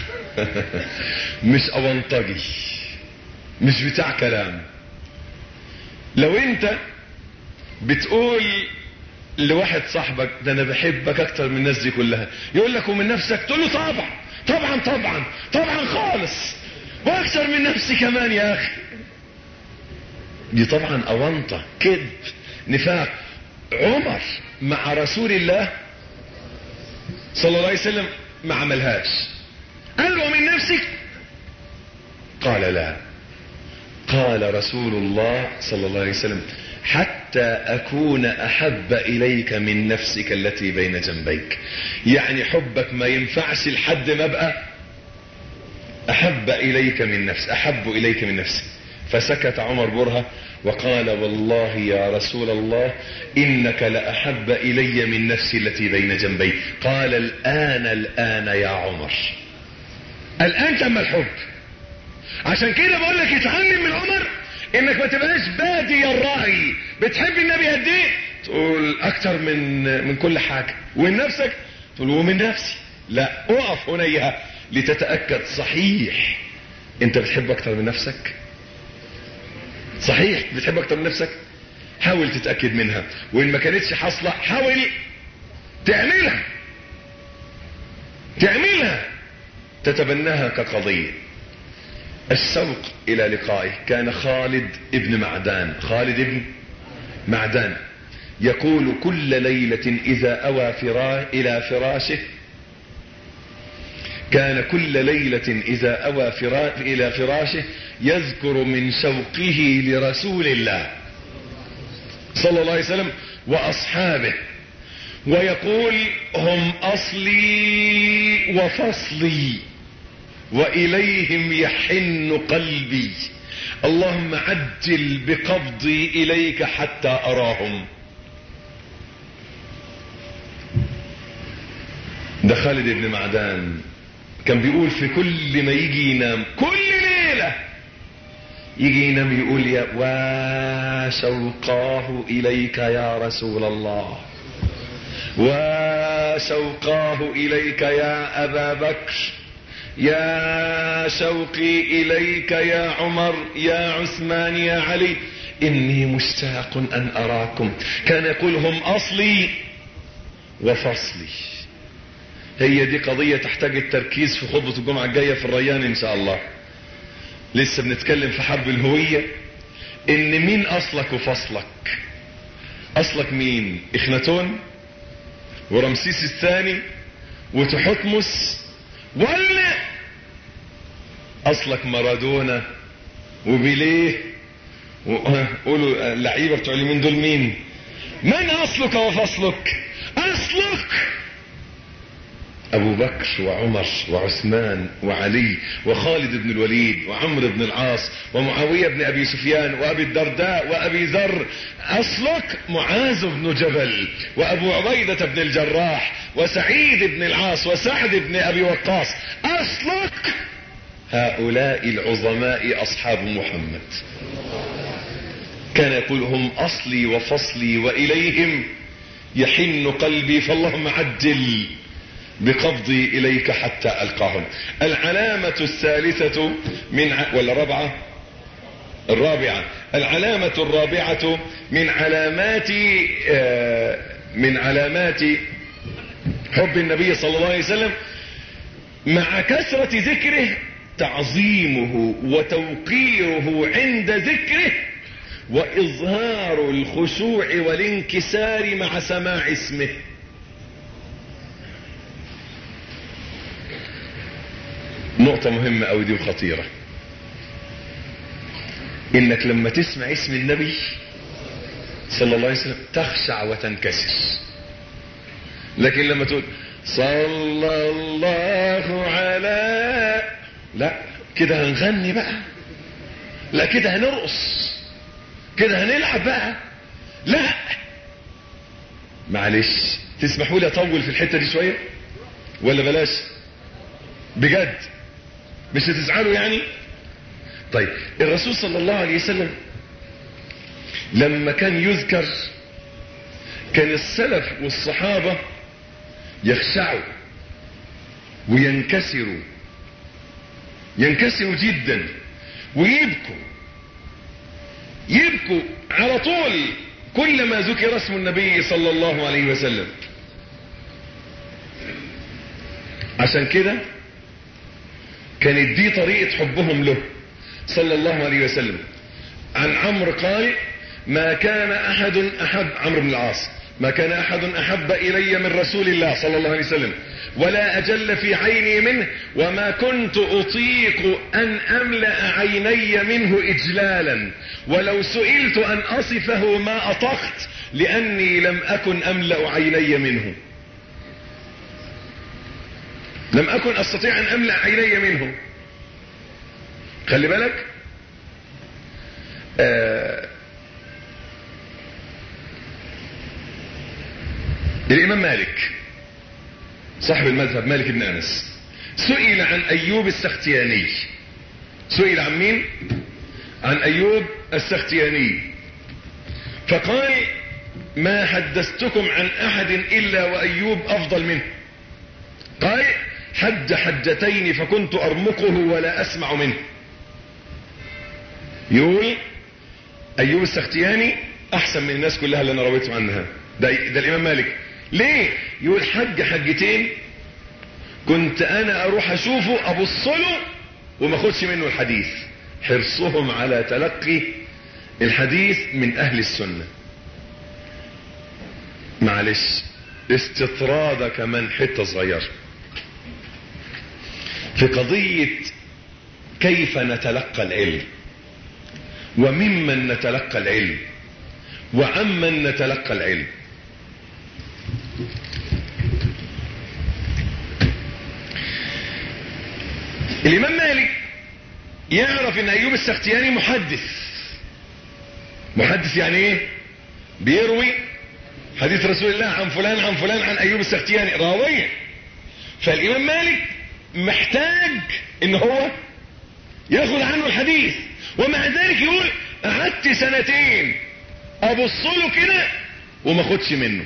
مش اونطجي مش بتاع كلام لو انت بتقول لواحد صاحبك ده انا بحبك اكتر من الناس دي كلها يقول لك ومن نفسك تقول له طبعا طبعا طبعا طبعا خالص واكثر من نفسي كمان يا اخي دي طبعا اونطه كذب نفاق عمر مع رسول الله صلى الله عليه وسلم ما عملهاش قال له من نفسك قال لا قال رسول الله صلى الله عليه وسلم حتى اكون احب اليك من نفسك التي بين جنبيك يعني حبك ما ينفعش لحد ما ابقى احب اليك من نفس احب اليك من نفسي فسكت عمر برهة وقال والله يا رسول الله انك لاحب الي من نفسي التي بين جنبي قال الان الان يا عمر الان تم الحب عشان كده بقول لك اتعلم من عمر انك ما تبقاش بادي الرأي بتحب النبي قد ايه تقول اكتر من من كل حاجة ومن نفسك تقول ومن نفسي لا اقف هنيها لتتأكد صحيح انت بتحب اكتر من نفسك صحيح بتحب اكتر من نفسك حاول تتأكد منها وان ما كانتش حاصلة حاول تعملها تعملها تتبناها كقضية السوق الى لقائه كان خالد ابن معدان خالد ابن معدان يقول كل ليلة اذا اوى فرا الى فراشه كان كل ليلة اذا اوى فرا الى فراشه يذكر من شوقه لرسول الله صلى الله عليه وسلم واصحابه ويقول هم اصلي وفصلي واليهم يحن قلبي اللهم عجل بقبضي اليك حتى اراهم ده خالد بن معدان كان بيقول في كل ما يجي ينام كل ليلة يجي ينام يقول يا وشوقاه اليك يا رسول الله وشوقاه اليك يا ابا بكر يا شوقي اليك يا عمر يا عثمان يا علي اني مشتاق ان اراكم كان يقول هم اصلي وفصلي هي دي قضية تحتاج التركيز في خطبة الجمعة الجاية في الريان ان شاء الله لسه بنتكلم في حرب الهوية ان مين اصلك وفصلك اصلك مين اخناتون ورمسيس الثاني وتحتمس ولا اصلك مارادونا وبيليه قولوا اللعيبه بتوع اليومين دول مين من اصلك وفصلك اصلك ابو بكر وعمر وعثمان وعلي وخالد بن الوليد وعمرو بن العاص ومعاويه بن ابي سفيان وابي الدرداء وابي ذر اصلك معاذ بن جبل وابو عبيده بن الجراح وسعيد بن العاص وسعد بن ابي وقاص اصلك هؤلاء العظماء اصحاب محمد كان يقول هم اصلي وفصلي واليهم يحن قلبي فاللهم عجل بقبضي اليك حتى القاهم العلامة الثالثة من ع... ولا رابعة الرابعة العلامة الرابعة من علامات آه من علامات حب النبي صلى الله عليه وسلم مع كثرة ذكره تعظيمه وتوقيره عند ذكره واظهار الخشوع والانكسار مع سماع اسمه نقطة مهمة أوي دي وخطيرة إنك لما تسمع اسم النبي صلى الله عليه وسلم تخشع وتنكسر لكن لما تقول صلى الله على لا كده هنغني بقى لا كده هنرقص كده هنلعب بقى لا معلش تسمحوا لي اطول في الحته دي شويه ولا بلاش بجد مش هتزعلوا يعني طيب الرسول صلى الله عليه وسلم لما كان يذكر كان السلف والصحابة يخشعوا وينكسروا ينكسروا جدا ويبكوا يبكوا على طول كلما ذكر اسم النبي صلى الله عليه وسلم عشان كده كانت دي طريقة حبهم له صلى الله عليه وسلم عن عمرو قال ما كان احد احب عمرو بن العاص ما كان احد احب الي من رسول الله صلى الله عليه وسلم ولا اجل في عيني منه وما كنت اطيق ان املا عيني منه اجلالا ولو سئلت ان اصفه ما اطقت لاني لم اكن املا عيني منه لم اكن استطيع ان املا عيني منه خلي بالك آه الامام مالك صاحب المذهب مالك بن انس سئل عن ايوب السختياني سئل عن مين عن ايوب السختياني فقال ما حدثتكم عن احد الا وايوب افضل منه قال حج حجتين فكنت ارمقه ولا اسمع منه يقول ايوب السختياني احسن من الناس كلها اللي انا رويت عنها ده, ده الامام مالك ليه يقول حج حجتين كنت انا اروح اشوفه ابص له وما اخدش منه الحديث حرصهم على تلقي الحديث من اهل السنة معلش استطراد كمان حتة صغيرة في قضية كيف نتلقى العلم وممن نتلقى العلم وعمن نتلقى العلم الامام مالك يعرف ان ايوب السختياني محدث محدث يعني ايه بيروي حديث رسول الله عن فلان عن فلان عن ايوب السختياني راويا فالامام مالك محتاج ان هو ياخد عنه الحديث ومع ذلك يقول قعدت سنتين ابص له كده وما اخدش منه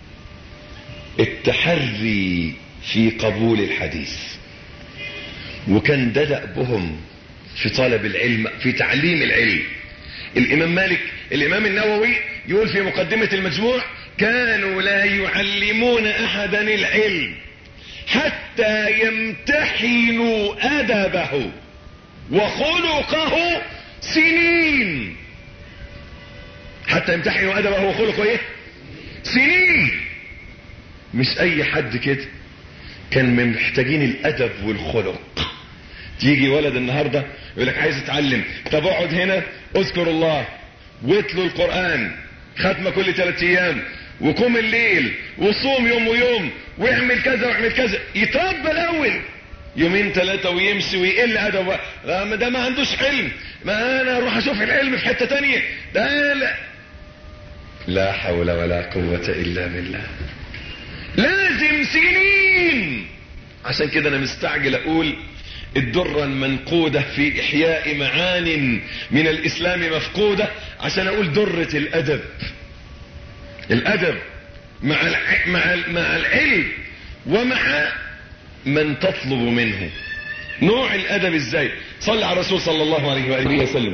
التحري في قبول الحديث وكان ده دأبهم في طلب العلم في تعليم العلم الامام مالك الامام النووي يقول في مقدمة المجموع كانوا لا يعلمون احدا العلم حتى يمتحنوا ادبه وخلقه سنين حتى يمتحنوا ادبه وخلقه ايه سنين مش اي حد كده كان من محتاجين الادب والخلق تيجي ولد النهاردة يقول لك عايز اتعلم طب اقعد هنا اذكر الله واتلو القرآن ختمة كل ثلاث ايام وقوم الليل وصوم يوم ويوم واعمل كذا واعمل كذا يتربى الاول يومين ثلاثة ويمشي ويقل ادب ما ده ما عندوش علم ما انا اروح اشوف العلم في حتة تانية ده لا لا حول ولا قوة الا بالله لازم سنين عشان كده انا مستعجل اقول الدرة المنقودة في احياء معان من الاسلام مفقودة عشان اقول درة الادب الادب مع الع... مع ال... مع العلم ومع من تطلب منه نوع الادب ازاي صلى على الرسول صلى الله عليه واله وسلم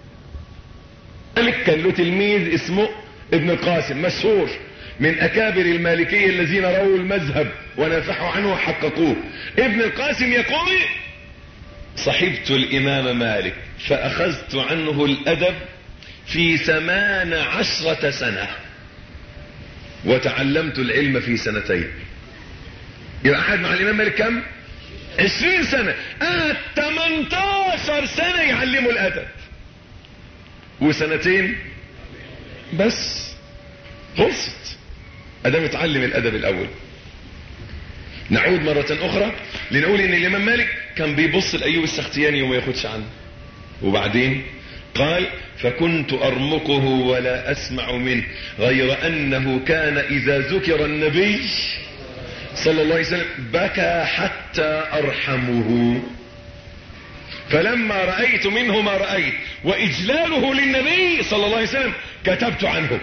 مالك كان له تلميذ اسمه ابن القاسم مشهور من اكابر المالكية الذين رووا المذهب ونافحوا عنه وحققوه ابن القاسم يقول صحبت الامام مالك فاخذت عنه الادب في ثمان عشرة سنة وتعلمت العلم في سنتين يبقى قاعد مع الامام مالك كم عشرين سنة قعد 18 سنة يعلموا الادب وسنتين بس خلصت ادام اتعلم الادب الاول نعود مرة اخرى لنقول ان الامام مالك كان بيبص لايوب السختياني وما ياخدش عنه وبعدين قال فكنت ارمقه ولا اسمع منه غير انه كان اذا ذكر النبي صلى الله عليه وسلم بكى حتى ارحمه فلما رأيت منه ما رأيت واجلاله للنبي صلى الله عليه وسلم كتبت عنه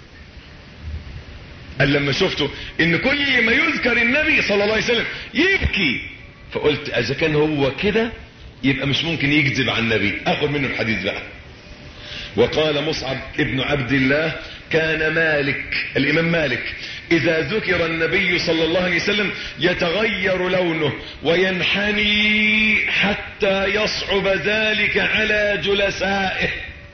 قال لما شفته ان كل ما يذكر النبي صلى الله عليه وسلم يبكي فقلت اذا كان هو كده يبقى مش ممكن يكذب عن النبي اخذ منه الحديث بقى وقال مصعب ابن عبد الله كان مالك الامام مالك اذا ذكر النبي صلى الله عليه وسلم يتغير لونه وينحني حتى يصعب ذلك على جلسائه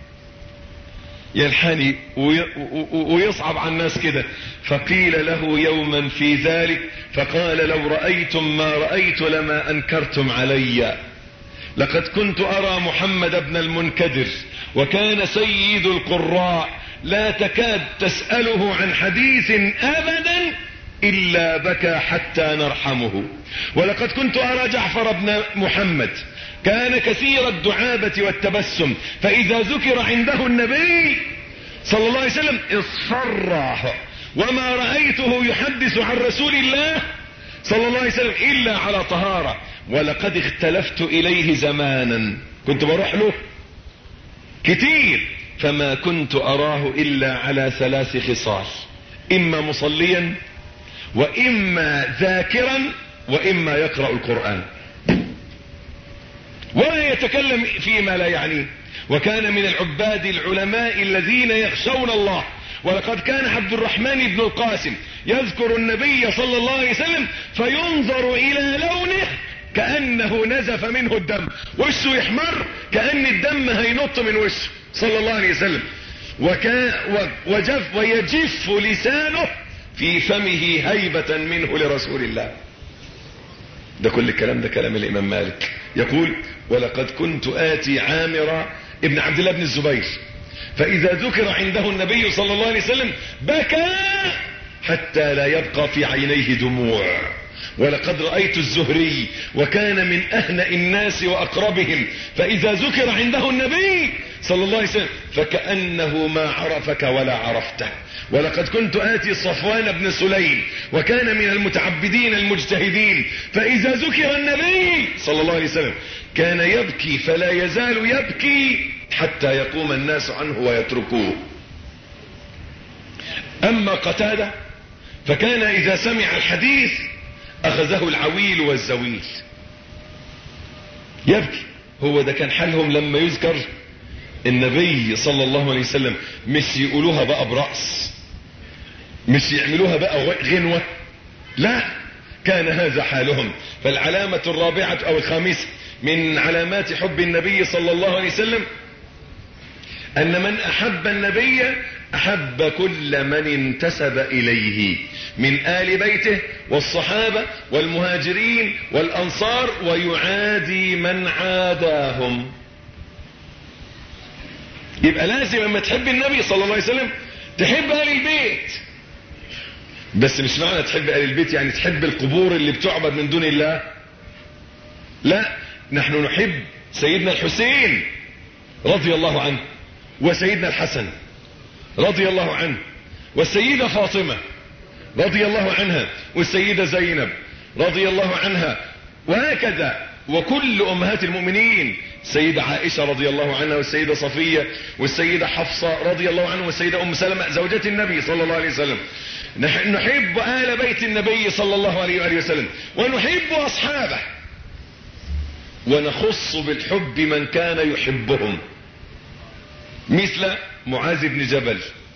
ينحني ويصعب على الناس كده فقيل له يوما في ذلك فقال لو رأيتم ما رأيت لما أنكرتم علي لقد كنت أرى محمد بن المنكدر وكان سيد القراء لا تكاد تسأله عن حديث أبدا إلا بكى حتى نرحمه ولقد كنت أرى جعفر بن محمد كان كثير الدعابة والتبسم فإذا ذكر عنده النبي صلى الله عليه وسلم اصفر وما رأيته يحدث عن رسول الله صلى الله عليه وسلم إلا على طهارة ولقد اختلفت إليه زمانا كنت بروح له كتير فما كنت أراه إلا على ثلاث خصال إما مصليا وإما ذاكرا وإما يقرأ القرآن ولا يتكلم فيما لا يعنيه وكان من العباد العلماء الذين يخشون الله ولقد كان عبد الرحمن بن القاسم يذكر النبي صلى الله عليه وسلم فينظر الى لونه كأنه نزف منه الدم وشه يحمر كأن الدم هينط من وشه صلى الله عليه وسلم وكان وجف ويجف لسانه في فمه هيبة منه لرسول الله ده كل الكلام ده كلام الامام مالك يقول ولقد كنت آتي عامر ابن عبد الله بن الزبير فإذا ذكر عنده النبي صلى الله عليه وسلم بكى حتى لا يبقى في عينيه دموع ولقد رأيت الزهري وكان من أهنأ الناس وأقربهم فإذا ذكر عنده النبي صلى الله عليه وسلم فكأنه ما عرفك ولا عرفته ولقد كنت آتي صفوان بن سليم وكان من المتعبدين المجتهدين فإذا ذكر النبي صلى الله عليه وسلم كان يبكي فلا يزال يبكي حتى يقوم الناس عنه ويتركوه أما قتادة فكان إذا سمع الحديث أخذه العويل والزويل يبكي هو ده كان حالهم لما يذكر النبي صلى الله عليه وسلم مش يقولوها بقى برأس مش يعملوها بقى غنوة لا كان هذا حالهم فالعلامة الرابعة أو الخامسة من علامات حب النبي صلى الله عليه وسلم أن من أحب النبي احب كل من انتسب اليه من ال بيته والصحابة والمهاجرين والانصار ويعادي من عاداهم يبقى لازم لما تحب النبي صلى الله عليه وسلم تحب ال البيت بس مش معنى تحب ال البيت يعني تحب القبور اللي بتعبد من دون الله لا نحن نحب سيدنا الحسين رضي الله عنه وسيدنا الحسن رضي الله عنه والسيدة فاطمة رضي الله عنها والسيدة زينب رضي الله عنها وهكذا وكل امهات المؤمنين السيدة عائشة رضي الله عنها والسيدة صفية والسيدة حفصة رضي الله عنها والسيدة ام سلمة زوجات النبي صلى الله عليه وسلم نحب آل بيت النبي صلى الله عليه وآله وسلم ونحب أصحابه ونخص بالحب من كان يحبهم مثل معاذ بن جبل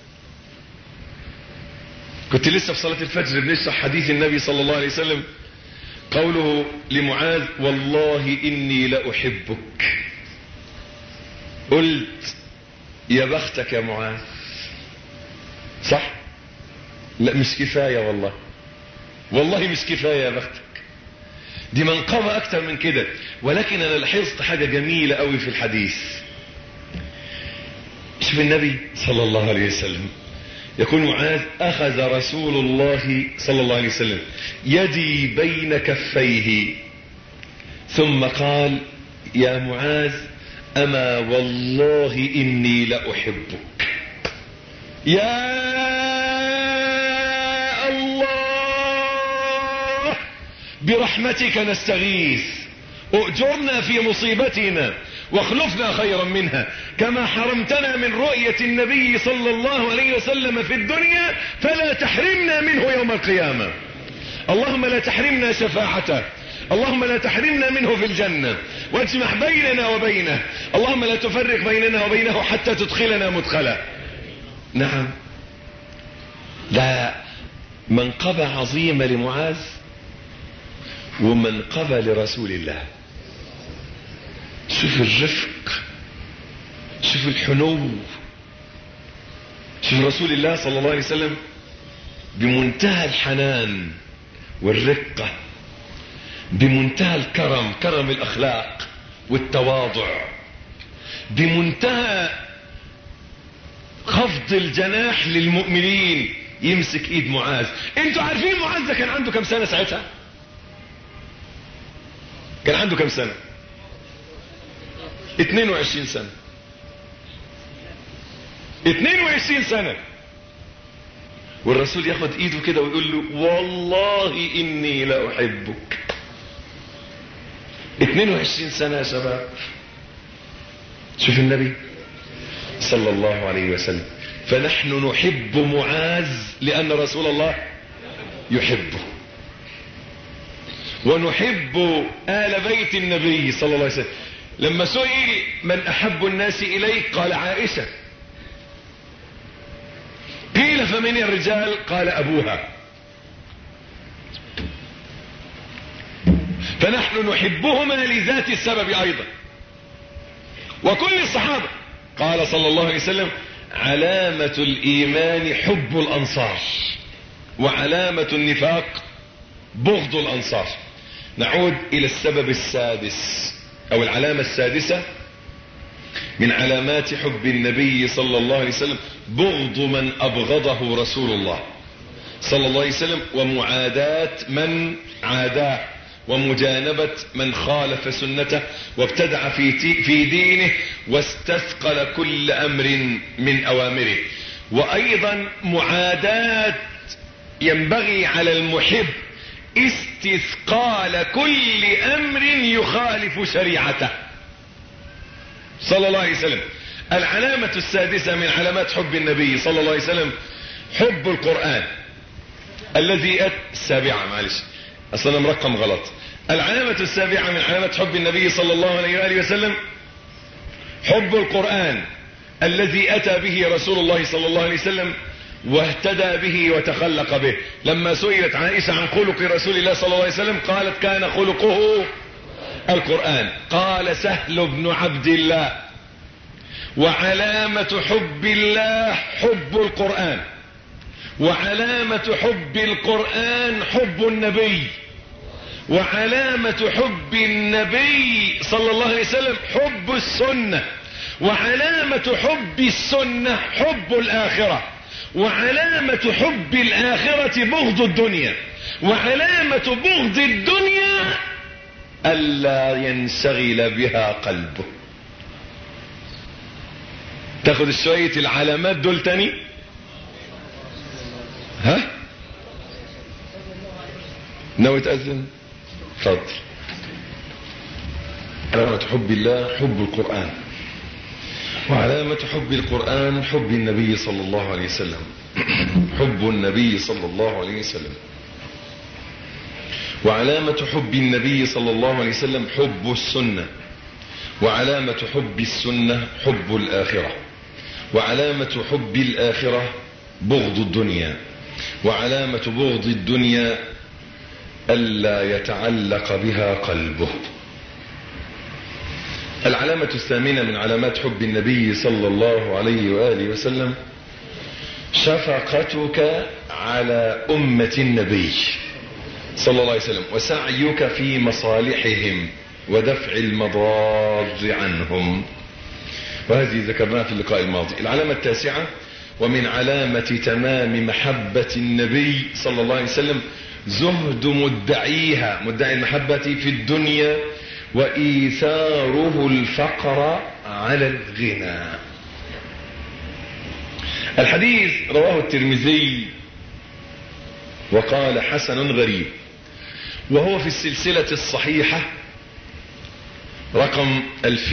كنت لسه في صلاة الفجر بنشرح حديث النبي صلى الله عليه وسلم قوله لمعاذ والله إني لأحبك قلت يا بختك يا معاذ صح لا مش كفاية والله والله مش كفاية يا بختك دي منقبة اكتر من كده ولكن انا لاحظت حاجة جميلة قوي في الحديث شوف النبي صلى الله عليه وسلم يقول معاذ اخذ رسول الله صلى الله عليه وسلم يدي بين كفيه ثم قال يا معاذ اما والله اني لاحبك يا الله برحمتك نستغيث اؤجرنا في مصيبتنا واخلفنا خيرا منها كما حرمتنا من رؤية النبي صلى الله عليه وسلم في الدنيا فلا تحرمنا منه يوم القيامة اللهم لا تحرمنا شفاعته اللهم لا تحرمنا منه في الجنة واجمع بيننا وبينه اللهم لا تفرق بيننا وبينه حتى تدخلنا مدخلا نعم لا منقبة عظيمة لمعاذ ومنقبة لرسول الله شوف الرفق شوف الحنو شوف رسول الله صلى الله عليه وسلم بمنتهى الحنان والرقة بمنتهى الكرم كرم الأخلاق والتواضع بمنتهى خفض الجناح للمؤمنين يمسك ايد معاذ انتوا عارفين معاذ ده كان عنده كم سنة ساعتها كان عنده كم سنة 22 سنة 22 سنة والرسول ياخد ايده كده ويقول له والله اني لاحبك 22 سنة يا شباب شوف النبي صلى الله عليه وسلم فنحن نحب معاذ لان رسول الله يحبه ونحب آل بيت النبي صلى الله عليه وسلم لما سئل من أحب الناس إليك قال عائشة قيل فمن الرجال قال أبوها فنحن نحبهما لذات السبب أيضا وكل الصحابة قال صلى الله عليه وسلم علامة الإيمان حب الأنصار وعلامة النفاق بغض الأنصار نعود إلى السبب السادس أو العلامة السادسة من علامات حب النبي صلى الله عليه وسلم بغض من أبغضه رسول الله صلى الله عليه وسلم ومعاداة من عاداه ومجانبة من خالف سنته وابتدع في, في دينه واستثقل كل أمر من أوامره وأيضا معاداة ينبغي على المحب استثقال كل امر يخالف شريعته صلى الله عليه وسلم العلامة السادسة من علامات حب النبي صلى الله عليه وسلم حب القرآن الذي أت السابعة معلش اصلا مرقم غلط العلامة السابعة من علامات حب النبي صلى الله عليه وآله وسلم حب القرآن الذي أتى به رسول الله صلى الله عليه وسلم واهتدى به وتخلق به لما سئلت عائشة عن خلق رسول الله صلى الله عليه وسلم قالت كان خلقه القرآن قال سهل بن عبد الله وعلامة حب الله حب القرآن وعلامة حب القرآن حب النبي وعلامة حب النبي صلى الله عليه وسلم حب السنة وعلامة حب السنة حب الآخرة وعلامة حب الآخرة بغض الدنيا وعلامة بغض الدنيا ألا ينشغل بها قلبه تاخد شوية العلامات دول تاني ها ناوي تأذن اتفضل علامة حب الله حب القرآن وعلامة حب القرآن حب النبي صلى الله عليه وسلم حب النبي صلى الله عليه وسلم وعلامة حب النبي صلى الله عليه وسلم حب السنة وعلامة حب السنة حب الآخرة وعلامة حب الآخرة بغض الدنيا وعلامة بغض الدنيا ألا يتعلق بها قلبه العلامة الثامنة من علامات حب النبي صلى الله عليه وآله وسلم شفقتك على أمة النبي صلى الله عليه وسلم وسعيك في مصالحهم ودفع المضار عنهم وهذه ذكرناها في اللقاء الماضي العلامة التاسعة ومن علامة تمام محبة النبي صلى الله عليه وسلم زهد مدعيها مدعي المحبة في الدنيا وإيثاره الفقر على الغنى الحديث رواه الترمذي وقال حسن غريب وهو في السلسلة الصحيحة رقم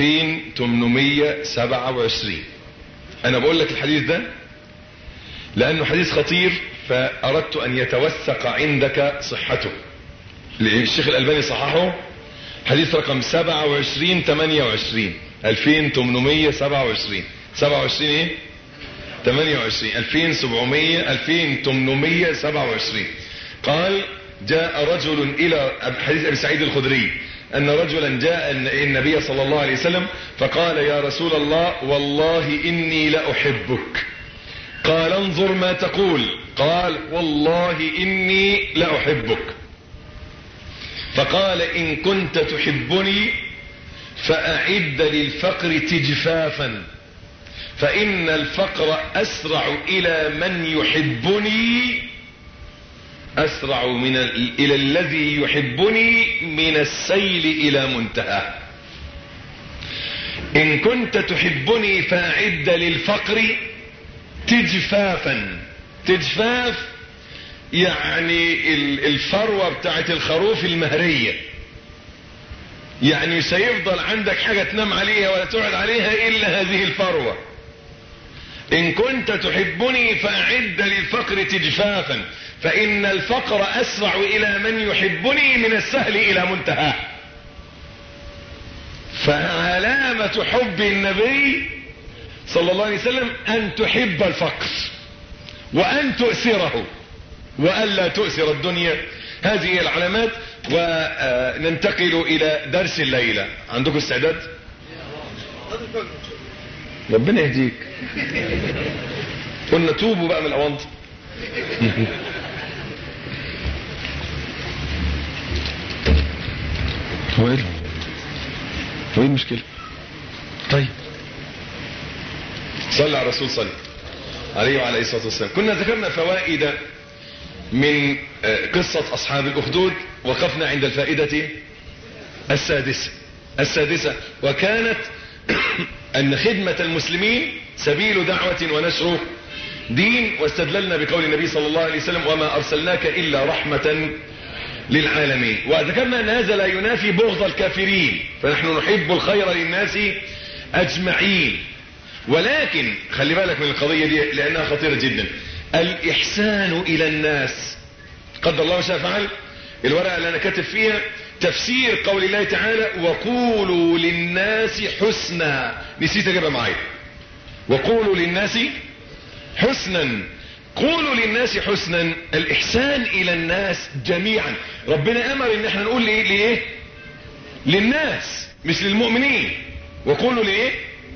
2827 انا بقول لك الحديث ده لانه حديث خطير فاردت ان يتوثق عندك صحته الشيخ الالباني صححه حديث رقم 27 28 2827 27 ايه 28 2700 2827 قال جاء رجل الى حديث ابي سعيد الخدري ان رجلا جاء النبي صلى الله عليه وسلم فقال يا رسول الله والله اني لاحبك قال انظر ما تقول قال والله اني لاحبك فقال ان كنت تحبني فاعد للفقر تجفافا فان الفقر اسرع الى من يحبني اسرع من ال... الى الذي يحبني من السيل الى منتهى ان كنت تحبني فاعد للفقر تجفافا تجفاف يعني الفروة بتاعت الخروف المهرية يعني سيفضل عندك حاجة تنام عليها ولا تقعد عليها الا هذه الفروة ان كنت تحبني فاعد للفقر تجفافا فان الفقر اسرع الى من يحبني من السهل الى منتهى فعلامة حب النبي صلى الله عليه وسلم ان تحب الفقر وان تؤثره والا تؤثر الدنيا هذه هي العلامات وننتقل الى درس الليلة عندكم استعداد ربنا يهديك قلنا توبوا بقى من الاوانط هو ايه هو ايه المشكلة طيب صلى على الرسول صلى عليه وعلى الصلاة والسلام كنا ذكرنا فوائد من قصة اصحاب الاخدود وقفنا عند الفائدة السادسة السادسة وكانت ان خدمة المسلمين سبيل دعوة ونشر دين واستدللنا بقول النبي صلى الله عليه وسلم وما ارسلناك الا رحمة للعالمين وذكرنا ان هذا لا ينافي بغض الكافرين فنحن نحب الخير للناس اجمعين ولكن خلي بالك من القضية دي لانها خطيرة جدا الاحسان الى الناس قدر الله شاء فعل الورقة اللي انا كاتب فيها تفسير قول الله تعالى وقولوا للناس حسنا نسيت اجيبها معايا وقولوا للناس حسنا قولوا للناس حسنا الاحسان الى الناس جميعا ربنا امر ان احنا نقول لايه لايه للناس مش للمؤمنين وقولوا لايه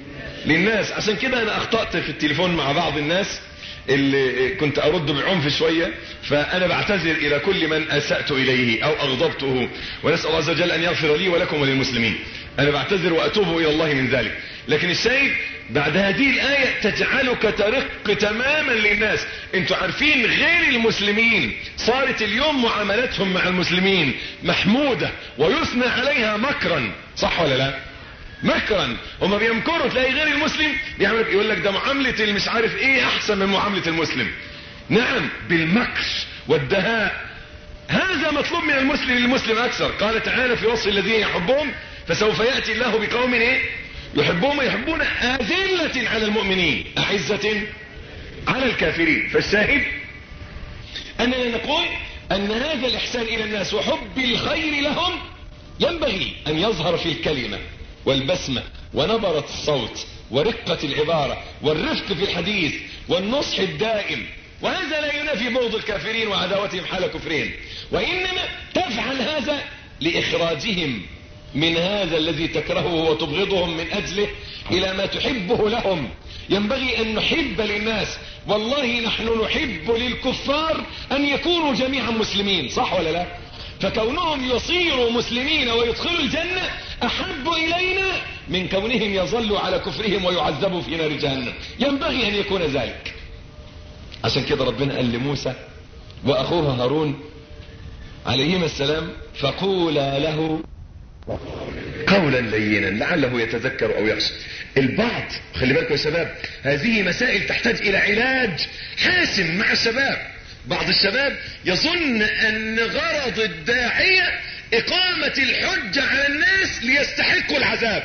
للناس عشان كده انا اخطأت في التليفون مع بعض الناس اللي كنت ارد بعنف شوية فانا بعتذر الى كل من اسأت اليه او اغضبته ونسأل الله عز وجل ان يغفر لي ولكم وللمسلمين انا بعتذر واتوب الى الله من ذلك لكن الشيء بعد هذه الآية تجعلك ترق تماما للناس انتوا عارفين غير المسلمين صارت اليوم معاملتهم مع المسلمين محمودة ويثنى عليها مكرا صح ولا لا مكرا هما بيمكروا تلاقي غير المسلم بيعمل يقول لك ده معاملة اللي مش عارف ايه احسن من معاملة المسلم نعم بالمكر والدهاء هذا مطلوب من المسلم للمسلم اكثر قال تعالى في وصف الذين يحبون فسوف يأتي الله بقوم ايه يحبون يحبون أذلة على المؤمنين أعزة على الكافرين فالشاهد أننا نقول أن هذا الإحسان إلى الناس وحب الخير لهم ينبغي أن يظهر في الكلمة والبسمة ونبرة الصوت ورقة العبارة والرفق في الحديث والنصح الدائم وهذا لا ينافي بغض الكافرين وعداوتهم حال كفرهم وإنما تفعل هذا لإخراجهم من هذا الذي تكرهه وتبغضهم من أجله إلى ما تحبه لهم ينبغي أن نحب للناس والله نحن نحب للكفار أن يكونوا جميعا مسلمين صح ولا لا فكونهم يصيروا مسلمين ويدخلوا الجنة أحب إلينا من كونهم يظلوا على كفرهم ويعذبوا في نار جهنم ينبغي أن يكون ذلك عشان كده ربنا قال لموسى وأخوه هارون عليهما السلام فقولا له قولا لينا لعله يتذكر او يخشى البعض خلي بالكم يا شباب هذه مسائل تحتاج الى علاج حاسم مع الشباب بعض الشباب يظن ان غرض الداعية اقامة الحجة على الناس ليستحقوا العذاب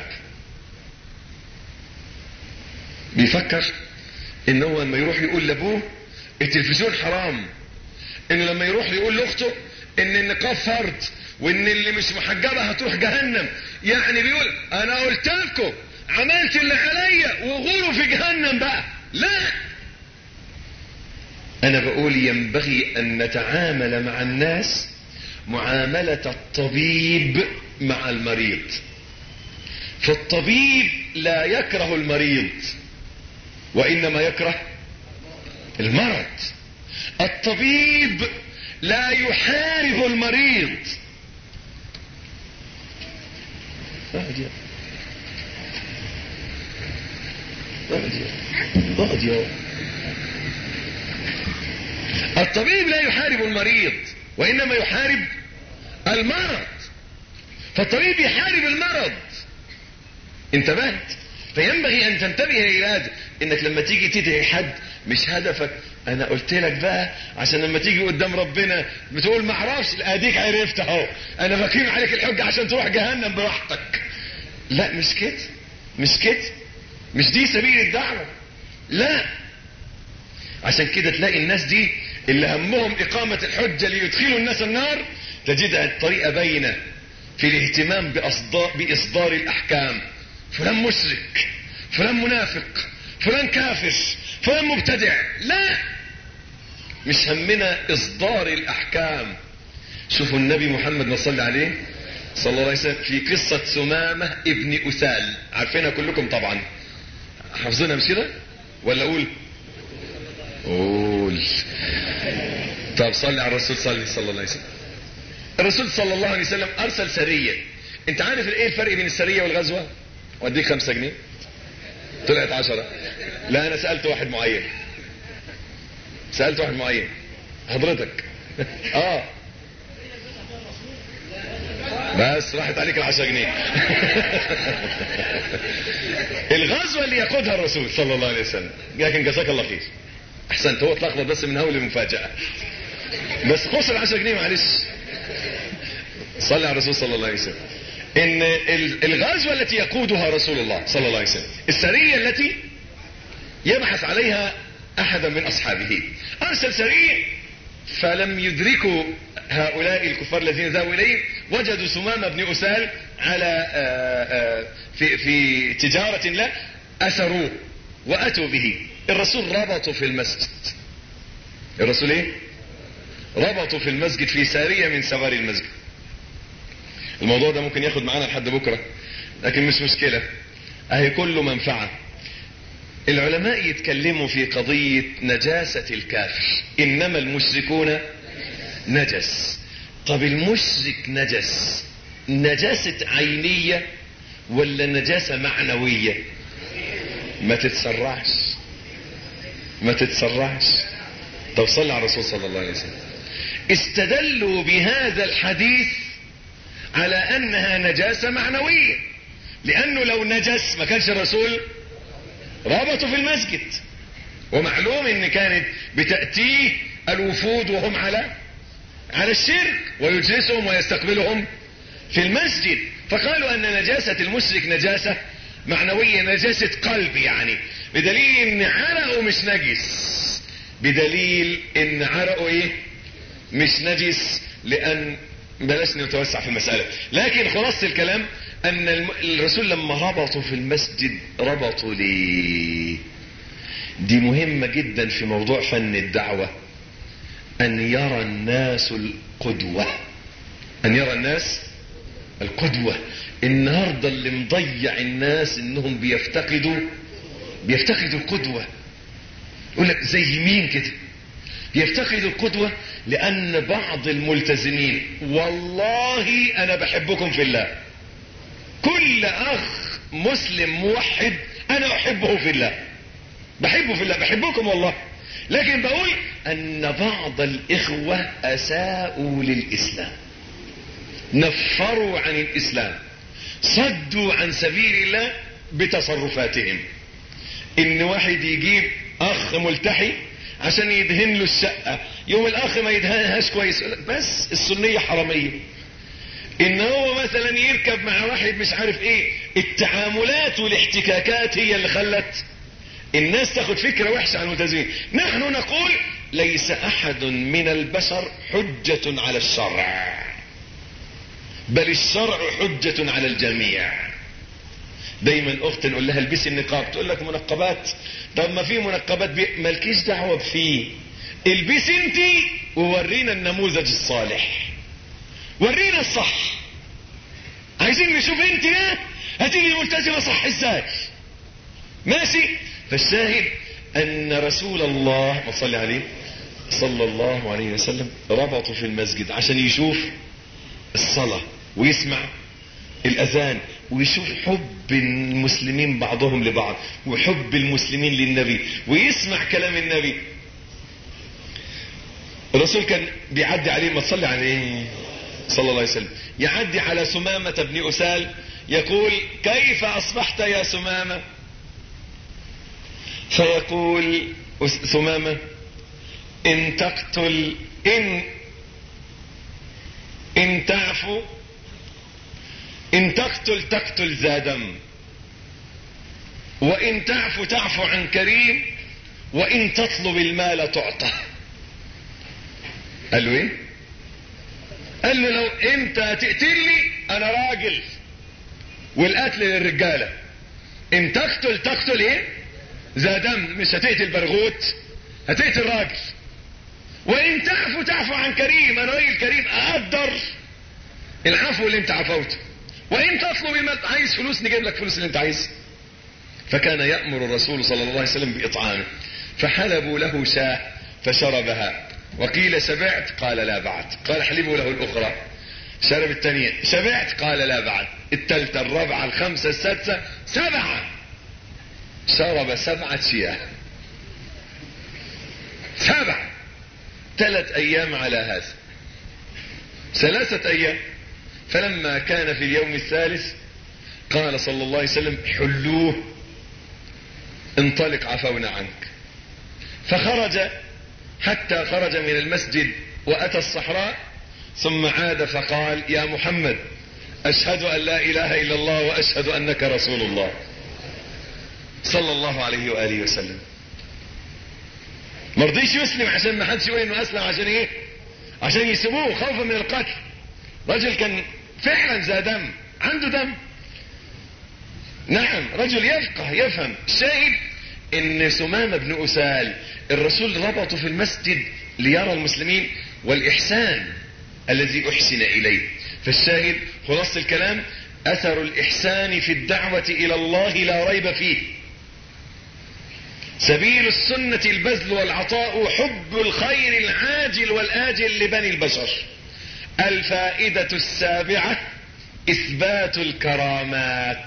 بيفكر ان هو لما يروح يقول لابوه التلفزيون حرام انه لما يروح يقول لاخته ان النقاب فرض وان اللي مش محجبة هتروح جهنم يعني بيقول انا قلت لكم عملت اللي عليا وغوروا في جهنم بقى لا انا بقول ينبغي ان نتعامل مع الناس معاملة الطبيب مع المريض فالطبيب لا يكره المريض وانما يكره المرض الطبيب لا يحارب المريض اقعد يا اقعد يا اقعد يا الطبيب لا يحارب المريض وانما يحارب المرض فالطبيب يحارب المرض انتبهت فينبغي ان تنتبه الى هذا انك لما تيجي تدعي حد مش هدفك انا قلت لك بقى عشان لما تيجي قدام ربنا بتقول ما اعرفش اديك عرفت اهو انا بقيم عليك الحجه عشان تروح جهنم براحتك لا مش كده مش كده مش دي سبيل الدعوه لا عشان كده تلاقي الناس دي اللي همهم اقامه الحجه ليدخلوا الناس النار تجدها الطريقه باينه في الاهتمام باصدار باصدار الاحكام فلان مشرك فلان منافق فلان كافر فلان مبتدع لا مش همنا اصدار الاحكام شوفوا النبي محمد ما صلى عليه صلى الله عليه وسلم في قصة سمامة ابن أسال عارفينها كلكم طبعا حافظينها مش كده ولا اقول قول طب صلي على الرسول صلى صلى الله عليه وسلم الرسول صلى الله عليه وسلم ارسل سرية انت عارف ايه الفرق بين السرية والغزوة واديك خمسة جنيه طلعت عشرة لا انا سألت واحد معين سألت واحد معين حضرتك اه بس راحت عليك العشرة جنيه الغزوة اللي يقودها الرسول صلى الله عليه وسلم لكن جزاك الله خير احسنت هو اتلخبط بس من هول المفاجأة بس خش العشرة جنيه معلش صلي على الرسول صلى الله عليه وسلم ان الغزوة التي يقودها رسول الله صلى الله عليه وسلم السرية التي يبحث عليها احدا من اصحابه ارسل سرية فلم يدركوا هؤلاء الكفار الذين ذهبوا اليه وجدوا سمامة بن اسال على آآ آآ في, في تجارة له اثروه واتوا به الرسول ربطوا في المسجد الرسول ايه ربطوا في المسجد في سارية من سواري المسجد الموضوع ده ممكن ياخد معانا لحد بكرة لكن مش مشكلة اهي كله منفعة العلماء يتكلموا في قضية نجاسة الكافر إنما المشركون نجس طب المشرك نجس نجاسة عينية ولا نجاسة معنوية ما تتسرعش ما تتسرعش طب صلى على الرسول صلى الله عليه وسلم استدلوا بهذا الحديث على انها نجاسة معنوية لانه لو نجس ما كانش الرسول ربطوا في المسجد ومعلوم ان كانت بتأتيه الوفود وهم على على الشرك ويجلسهم ويستقبلهم في المسجد فقالوا ان نجاسة المشرك نجاسة معنوية نجاسة قلب يعني بدليل ان عرقه مش نجس بدليل ان عرقه ايه مش نجس لان بلاش نتوسع في المسألة لكن خلاصة الكلام ان الرسول لما ربطوا في المسجد ربطوا ليه دي مهمة جدا في موضوع فن الدعوة ان يرى الناس القدوة ان يرى الناس القدوة النهاردة اللي مضيع الناس انهم بيفتقدوا بيفتقدوا القدوة يقول لك زي مين كده يفتقدوا القدوة لان بعض الملتزمين والله انا بحبكم في الله كل اخ مسلم موحد انا احبه في الله بحبه في الله بحبكم والله لكن بقول ان بعض الاخوة اساءوا للاسلام نفروا عن الاسلام صدوا عن سبيل الله بتصرفاتهم ان واحد يجيب اخ ملتحي عشان يدهن له الشقة يوم الاخ ما يدهنهاش كويس بس السنية حرامية ان هو مثلا يركب مع واحد مش عارف ايه التعاملات والاحتكاكات هي اللي خلت الناس تاخد فكرة وحشة عن الملتزمين نحن نقول ليس احد من البشر حجة على الشرع بل الشرع حجة على الجميع دايما اخت نقول لها البسي النقاب تقول لك منقبات طب ما في منقبات بي... مالكيش دعوة بفيه البسي انت وورينا النموذج الصالح ورينا الصح عايزين نشوف انت بقى هتيجي ملتزمة صح ازاي ماشي فالشاهد ان رسول الله ما صلي عليه صلى الله عليه وسلم ربطوا في المسجد عشان يشوف الصلاة ويسمع الاذان ويشوف حب المسلمين بعضهم لبعض وحب المسلمين للنبي ويسمع كلام النبي الرسول كان بيعدي عليه ما تصلي عليه صلى الله عليه وسلم يعدي على سمامة بن أسال يقول كيف أصبحت يا سمامة فيقول سمامة إن تقتل إن إن تعفو إن تقتل تقتل ذا دم وإن تعفو تعفو عن كريم وإن تطلب المال تعطى قال له إيه قال له لو انت تقتلني انا راجل والقتل للرجاله ان تقتل تقتل ايه ذا دم مش هتقتل برغوت هتقتل راجل وان تعفو تعفو عن كريم انا راجل كريم اقدر العفو اللي انت عفوته وان تطلب المال عايز فلوس نجيب لك فلوس اللي انت عايزها فكان يأمر الرسول صلى الله عليه وسلم بإطعامه فحلبوا له شاه فشربها وقيل شبعت قال لا بعد قال حلبوا له الأخرى شرب الثانية شبعت قال لا بعد الثالثة الرابعة الخامسة السادسة سبعة شرب سبعة شياه سبعة ثلاث أيام على هذا ثلاثة أيام فلما كان في اليوم الثالث قال صلى الله عليه وسلم حلوه انطلق عفونا عنك فخرج حتى خرج من المسجد وأتى الصحراء ثم عاد فقال يا محمد أشهد أن لا إله إلا الله وأشهد أنك رسول الله صلى الله عليه وآله وسلم مرضيش يسلم عشان ما حدش يقول انه اسلم عشان ايه عشان يسيبوه خوفا من القتل رجل كان فعلا ذا دم عنده دم نعم رجل يفقه يفهم الشاهد ان سمامة بن اسال الرسول ربطه في المسجد ليرى المسلمين والاحسان الذي احسن اليه فالشاهد خلاص الكلام اثر الاحسان في الدعوة الى الله لا ريب فيه سبيل السنة البذل والعطاء حب الخير العاجل والآجل لبني البشر الفائدة السابعة إثبات الكرامات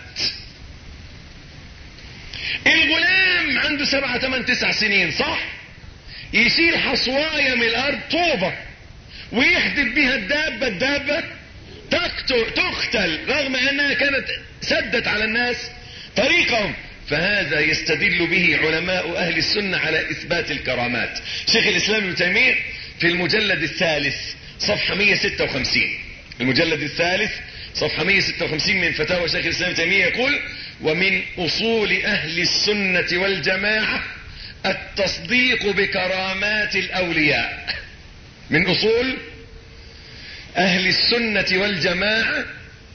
الغلام عنده سبعة ثمان تسع سنين صح يشيل حصواية من الأرض طوبة ويحدف بها الدابة الدابة تقتل تقتل رغم أنها كانت سدت على الناس طريقهم فهذا يستدل به علماء أهل السنة على إثبات الكرامات شيخ الإسلام ابن تيمية في المجلد الثالث صفحة 156 المجلد الثالث صفحة 156 من فتاوى شيخ الإسلام ابن تيمية يقول ومن أصول أهل السنة والجماعة التصديق بكرامات الأولياء من أصول أهل السنة والجماعة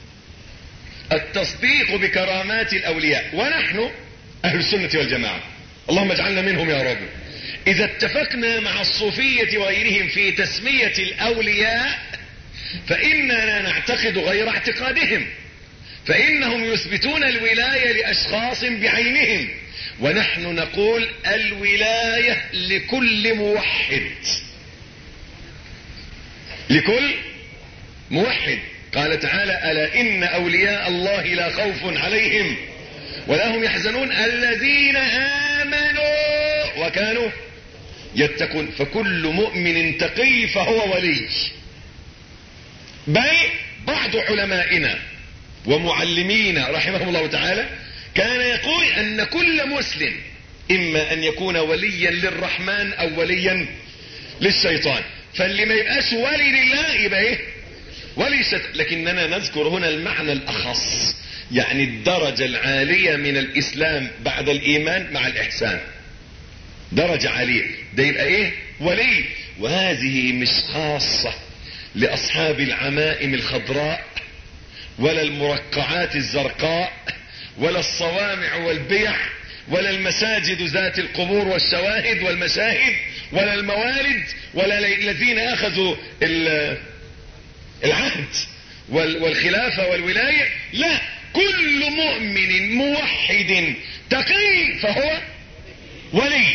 التصديق بكرامات الأولياء ونحن أهل السنة والجماعة اللهم اجعلنا منهم يا رب إذا اتفقنا مع الصوفية وغيرهم في تسمية الأولياء فإننا نعتقد غير اعتقادهم فإنهم يثبتون الولاية لأشخاص بعينهم ونحن نقول الولاية لكل موحد لكل موحد قال تعالى ألا إن أولياء الله لا خوف عليهم ولا هم يحزنون الذين آمنوا وكانوا يتقون فكل مؤمن تقي فهو ولي بل بعض علمائنا ومعلمينا رحمهم الله تعالى كان يقول أن كل مسلم إما أن يكون وليا للرحمن أو وليا للشيطان فاللي ما يبقاش ولي لله يبقى ايه ولي شت... لكننا نذكر هنا المعنى الأخص يعني الدرجة العالية من الإسلام بعد الإيمان مع الإحسان درجة عالية ده يبقى ايه ولي وهذه مش خاصة لأصحاب العمائم الخضراء ولا المرقعات الزرقاء ولا الصوامع والبيع ولا المساجد ذات القبور والشواهد والمشاهد ولا الموالد ولا الذين اخذوا العهد والخلافة والولاية لا كل مؤمن موحد تقي فهو ولي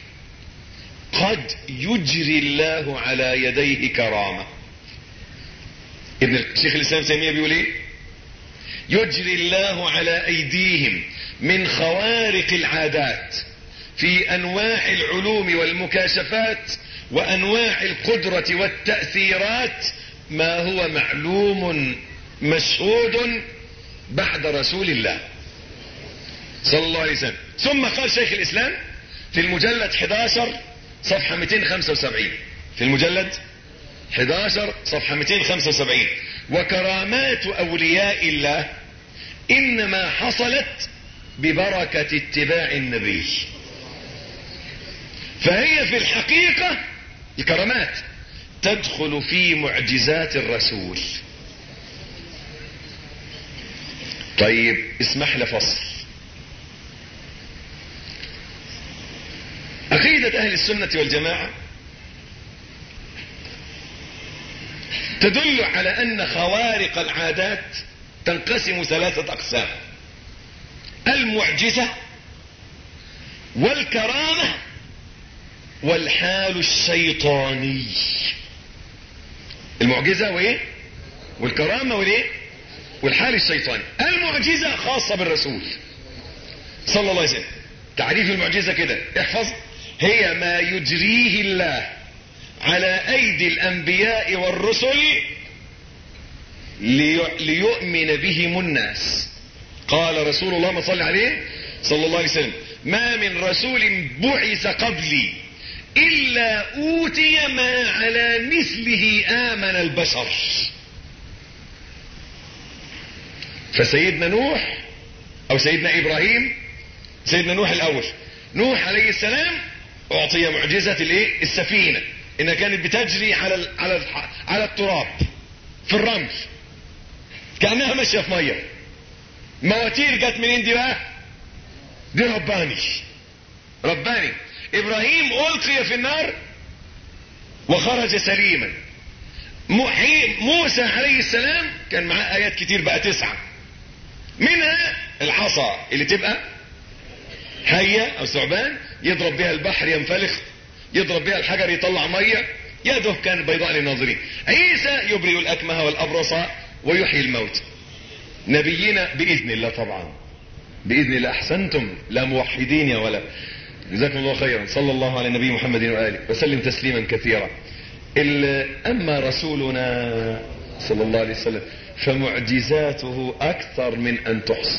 قد يجري الله على يديه كرامة ابن الشيخ الاسلام تيمية بيقول ايه يجري الله على ايديهم من خوارق العادات في انواع العلوم والمكاشفات وانواع القدرة والتأثيرات ما هو معلوم مشهود بعد رسول الله صلى الله عليه وسلم ثم قال شيخ الاسلام في المجلد 11 صفحة 275 في المجلد 11 صفحة 275 وكرامات اولياء الله انما حصلت ببركة اتباع النبي فهي في الحقيقة الكرامات تدخل في معجزات الرسول طيب اسمح لي فصل عقيدة اهل السنة والجماعة تدل على ان خوارق العادات تنقسم ثلاثة اقسام المعجزة والكرامة والحال الشيطاني المعجزة وايه والكرامة والايه والحال الشيطاني المعجزة خاصة بالرسول صلى الله عليه وسلم تعريف المعجزة كده احفظ هي ما يجريه الله على ايدي الانبياء والرسل ليؤمن بهم الناس قال رسول الله ما صلى عليه صلى الله عليه وسلم ما من رسول بعث قبلي الا اوتي ما على مثله امن البشر فسيدنا نوح او سيدنا ابراهيم سيدنا نوح الاول نوح عليه السلام اعطي معجزة الايه السفينة انها كانت بتجري على ال على ال على التراب في الرمل كانها ماشيه في ميه مواتير جت منين دي بقى دي رباني رباني ابراهيم القي في النار وخرج سليما موسى عليه السلام كان معاه ايات كتير بقى تسعة منها العصا اللي تبقى حية او ثعبان يضرب بها البحر ينفلخ يضرب بها الحجر يطلع مية يده كانت بيضاء للناظرين عيسى يبرئ الاكمه والابرص ويحيي الموت نبينا باذن الله طبعا باذن الله احسنتم لا موحدين يا ولد جزاكم الله خيرا صلى الله على النبي محمد واله وسلم تسليما كثيرا اما رسولنا صلى الله عليه وسلم فمعجزاته اكثر من ان تحصى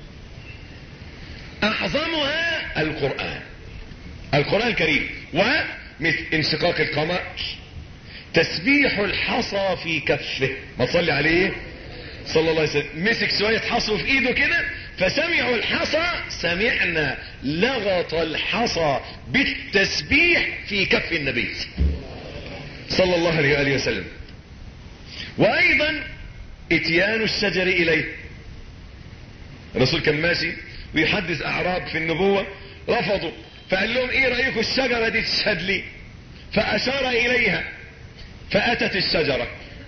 اعظمها القران القران الكريم ومثل انشقاق القمر تسبيح الحصى في كفه ما تصلي عليه صلى الله عليه وسلم مسك شويه حصى في ايده كده فسمعوا الحصى سمعنا لغط الحصى بالتسبيح في كف النبي صلى الله عليه وآله وسلم وأيضا اتيان الشجر إليه الرسول كان ماشي ويحدث أعراب في النبوة رفضوا فقال لهم ايه رأيكم الشجرة دي تشهد لي فأشار إليها فأتت الشجرة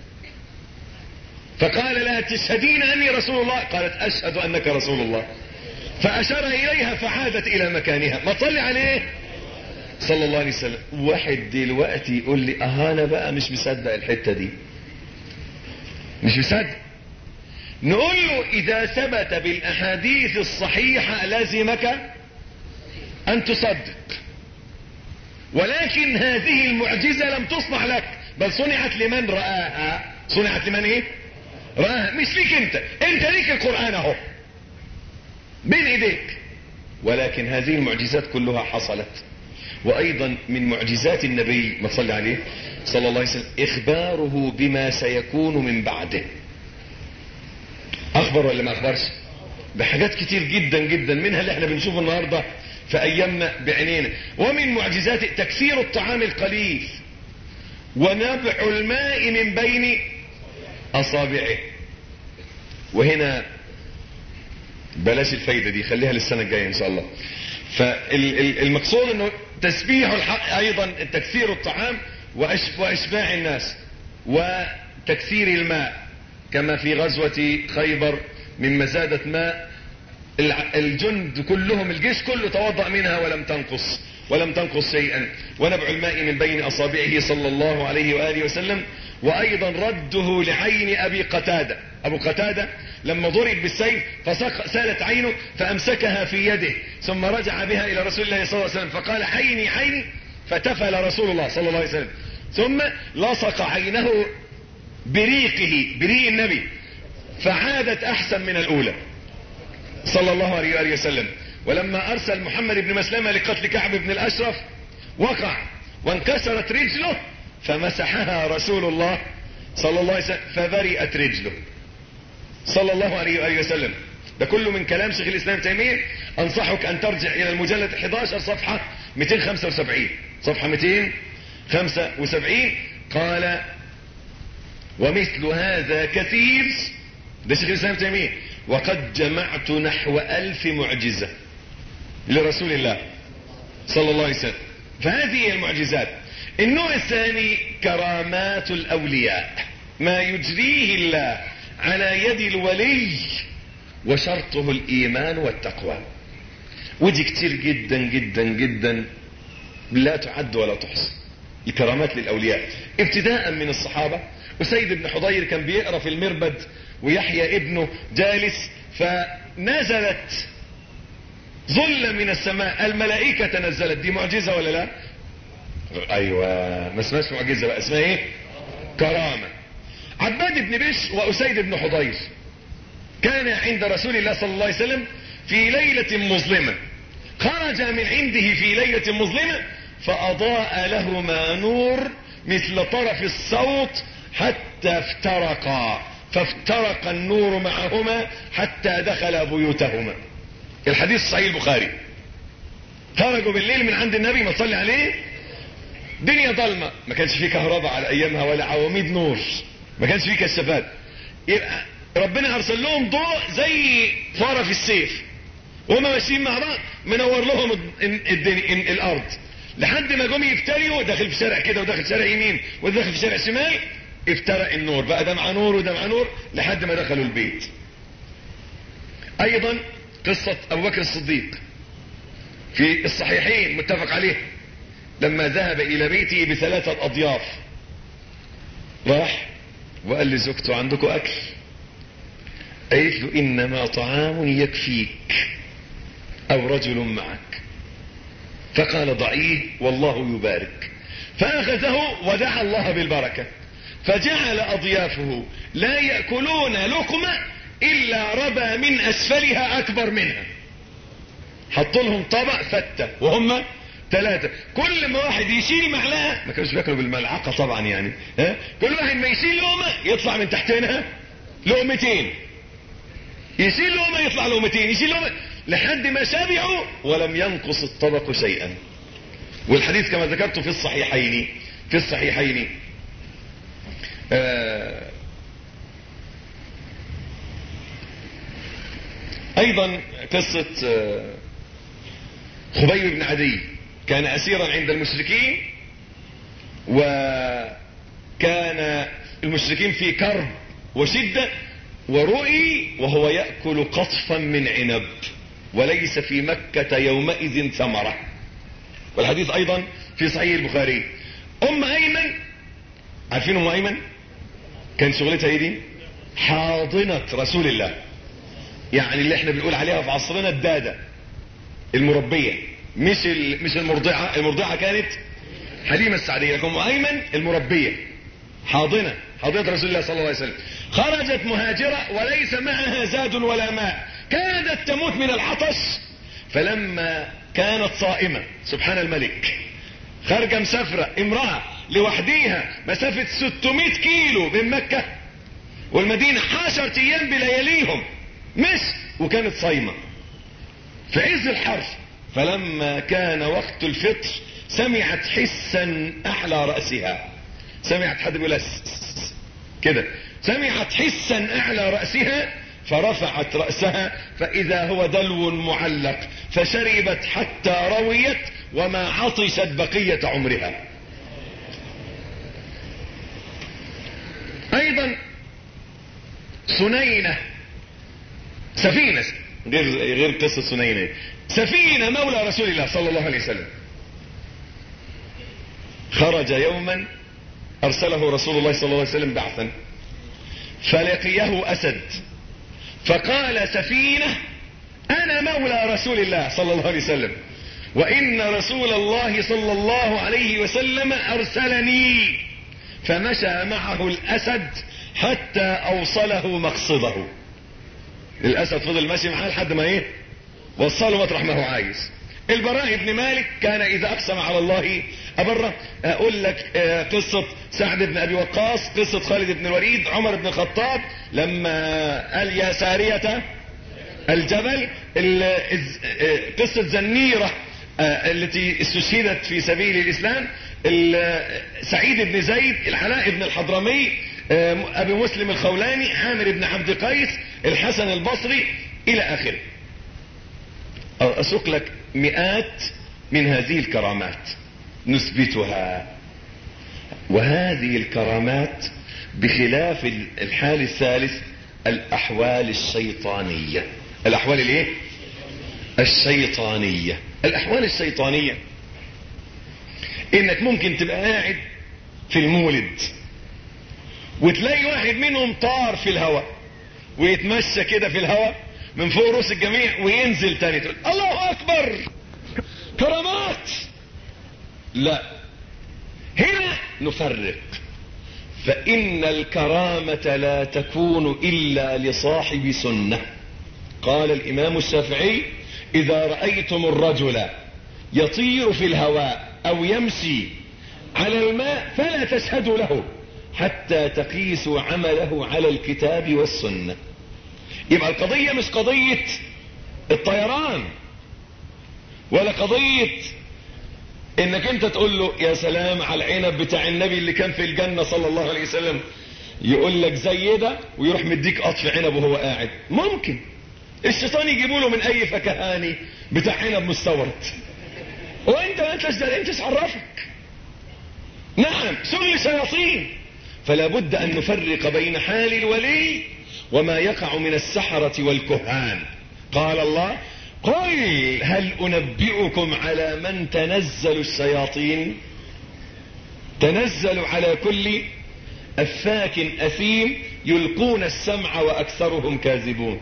فقال لها تشهدين أني رسول الله قالت أشهد أنك رسول الله فأشار إليها فعادت إلى مكانها ما تصلي عليه صلى الله عليه وسلم واحد دلوقتي يقول لي اه انا بقى مش مصدق الحتة دي مش مصدق نقول له اذا ثبت بالاحاديث الصحيحة لازمك ان تصدق ولكن هذه المعجزة لم تصنع لك بل صنعت لمن رآها صنعت لمن ايه رآها مش ليك انت انت ليك القرآن اهو بين ايديك ولكن هذه المعجزات كلها حصلت وايضا من معجزات النبي ما صلى عليه صلى الله عليه وسلم اخباره بما سيكون من بعده اخبر ولا ما اخبرش بحاجات كتير جدا جدا منها اللي احنا بنشوفه النهاردة في ايامنا بعينينا ومن معجزات تكثير الطعام القليل ونبع الماء من بين اصابعه وهنا بلاش الفايدة دي خليها للسنة الجاية ان شاء الله فالمقصود انه تسبيح الحق ايضا تكثير الطعام واشباع الناس وتكثير الماء كما في غزوة خيبر من مزادة ماء الجند كلهم الجيش كله توضأ منها ولم تنقص ولم تنقص شيئا ونبع الماء من بين اصابعه صلى الله عليه وآله وسلم وايضا رده لعين ابي قتادة ابو قتادة لما ضرب بالسيف فسالت عينه فامسكها في يده ثم رجع بها الى رسول الله صلى الله عليه وسلم فقال عيني عيني فتفل رسول الله صلى الله عليه وسلم ثم لصق عينه بريقه بريق النبي فعادت احسن من الاولى صلى الله عليه وآله وسلم ولما ارسل محمد بن مسلمة لقتل كعب بن الاشرف وقع وانكسرت رجله فمسحها رسول الله صلى الله عليه وسلم فبرئت رجله صلى الله عليه وآله وسلم ده كله من كلام شيخ الاسلام تيمية انصحك ان ترجع الى المجلد 11 صفحة 275 صفحة 275 قال ومثل هذا كثير ده شيخ الاسلام تيمية وقد جمعت نحو الف معجزة لرسول الله صلى الله عليه وسلم فهذه هي المعجزات النوع الثاني كرامات الاولياء ما يجريه الله على يد الولي وشرطه الايمان والتقوى ودي كتير جدا جدا جدا لا تعد ولا تحصى الكرامات للاولياء ابتداء من الصحابة وسيد بن حضير كان بيقرا في المربد ويحيى ابنه جالس فنزلت ظل من السماء الملائكة تنزلت دي معجزة ولا لا ايوه ما اسمهاش معجزة بقى اسمها ايه كرامة عباد بن بش وأسيد بن حضير كان عند رسول الله صلى الله عليه وسلم في ليلة مظلمة خرج من عنده في ليلة مظلمة فأضاء لهما نور مثل طرف الصوت حتى افترقا فافترق النور معهما حتى دخل بيوتهما الحديث صحيح البخاري خرجوا بالليل من عند النبي ما تصلي عليه دنيا ضلمة ما كانش فيه كهرباء على ايامها ولا عواميد نور ما كانش فيه كشافات يبقى ربنا ارسل لهم ضوء زي فارة في السيف وهم ماشيين مع بعض منور لهم الدنيا الارض لحد ما جم يفتريوا داخل في شارع كده وداخل شارع يمين وداخل في شارع شمال افترق النور بقى ده مع نور وده مع نور لحد ما دخلوا البيت ايضا قصة ابو بكر الصديق في الصحيحين متفق عليه لما ذهب الى بيته بثلاثة اضياف راح وقال لزوجته عندكم اكل قالت له انما طعام يكفيك او رجل معك فقال ضعيه والله يبارك فاخذه ودعا الله بالبركة فجعل اضيافه لا يأكلون لقمة الا ربى من اسفلها اكبر منها حط لهم طبق فتة وهم ثلاثة كل ما واحد يشيل معلقة ما كانوش بياكلوا بالملعقة طبعا يعني ها كل واحد ما يشيل لقمة يطلع من تحتنا لقمتين يشيل لقمة يطلع لقمتين يشيل لقمة لحد ما شبعوا ولم ينقص الطبق شيئا والحديث كما ذكرت في الصحيحين في الصحيحين آه ايضا قصة آه خبيب بن عدي كان اسيرا عند المشركين وكان المشركين في كرب وشدة ورؤي وهو يأكل قطفا من عنب وليس في مكة يومئذ ثمرة والحديث ايضا في صحيح البخاري ام ايمن عارفين ام ايمن كان شغلتها ايه دي حاضنة رسول الله يعني اللي احنا بنقول عليها في عصرنا الدادة المربية مش مش المرضعة المرضعة كانت حليمة السعدية لكن ام ايمن المربية حاضنة حاضنة رسول الله صلى الله عليه وسلم خرجت مهاجرة وليس معها زاد ولا ماء كادت تموت من العطش فلما كانت صائمة سبحان الملك خارجة مسافرة امرأة لوحديها مسافة 600 كيلو من مكة والمدينة عشرة ايام بلياليهم مش وكانت صايمة في عز الحر فلما كان وقت الفطر سمعت حسا احلى رأسها سمعت حد بيقول كده سمعت حسا اعلى رأسها فرفعت رأسها فاذا هو دلو معلق فشربت حتى رويت وما عطشت بقية عمرها ايضا سنينة سفينة غير غير قصة سنينة سفينة مولى رسول الله صلى الله عليه وسلم خرج يوما ارسله رسول الله صلى الله عليه وسلم بعثا فلقيه اسد فقال سفينة انا مولى رسول الله صلى الله عليه وسلم وان رسول الله صلى الله عليه وسلم ارسلني فمشى معه الاسد حتى اوصله مقصده الاسد فضل ماشي معاه لحد ما ايه وصله مطرح ما هو عايز البراء بن مالك كان اذا اقسم على الله ابره اقول لك قصة سعد بن ابي وقاص قصة خالد بن الوليد عمر بن الخطاب لما قال يا سارية الجبل قصة زنيرة التي استشهدت في سبيل الاسلام سعيد بن زيد العلاء بن الحضرمي ابي مسلم الخولاني عامر بن عبد قيس الحسن البصري الى اخره اسوق لك مئات من هذه الكرامات نثبتها وهذه الكرامات بخلاف الحال الثالث الاحوال الشيطانية الاحوال الايه الشيطانية الاحوال الشيطانية انك ممكن تبقى قاعد في المولد وتلاقي واحد منهم طار في الهواء ويتمشى كده في الهواء من فوق رؤوس الجميع وينزل تاني تقول الله اكبر كرامات لا هنا نفرق فان الكرامة لا تكون الا لصاحب سنة قال الامام الشافعي اذا رأيتم الرجل يطير في الهواء او يمشي على الماء فلا تشهدوا له حتى تقيسوا عمله على الكتاب والسنة يبقى القضية مش قضية الطيران ولا قضية انك انت تقول له يا سلام على العنب بتاع النبي اللي كان في الجنة صلى الله عليه وسلم يقول لك زي ده ويروح مديك قطف عنب وهو قاعد ممكن الشيطان يجيبوا له من اي فكهاني بتاع عنب مستورد وانت ما انتش انتش عرفك نعم سل شياطين فلا بد ان نفرق بين حال الولي وما يقع من السحرة والكهان قال الله قل هل انبئكم على من تنزل الشياطين تنزل على كل افاك اثيم يلقون السمع واكثرهم كاذبون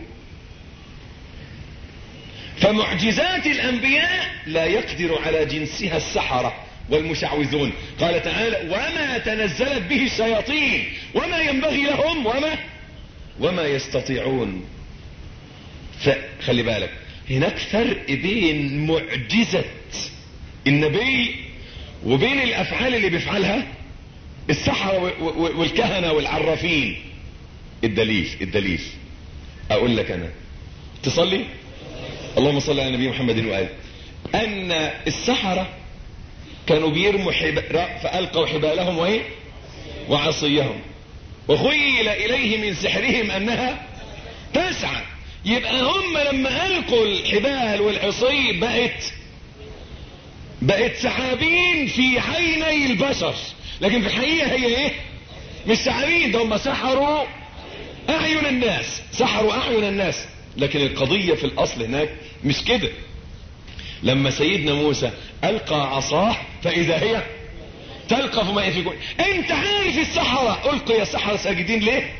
فمعجزات الانبياء لا يقدر على جنسها السحرة والمشعوذون قال تعالى وما تنزلت به الشياطين وما ينبغي لهم وما وما يستطيعون فخلي بالك هناك فرق بين معجزة النبي وبين الافعال اللي بيفعلها السحرة والكهنة والعرافين الدليل الدليل اقول لك انا تصلي اللهم صل على النبي محمد وآله ان السحرة كانوا بيرموا حب... فألقوا حبالهم وايه وعصيهم وخيل اليه من سحرهم انها تسعى يبقى هم لما القوا الحبال والعصي بقت بقت سحابين في عيني البشر لكن في الحقيقة هي ايه مش سحابين ده هم سحروا اعين الناس سحروا اعين الناس لكن القضية في الاصل هناك مش كده لما سيدنا موسى القى عصاه فاذا هي تلقف ما يفكون انت عارف السحرة القوا يا سحرة ساجدين ليه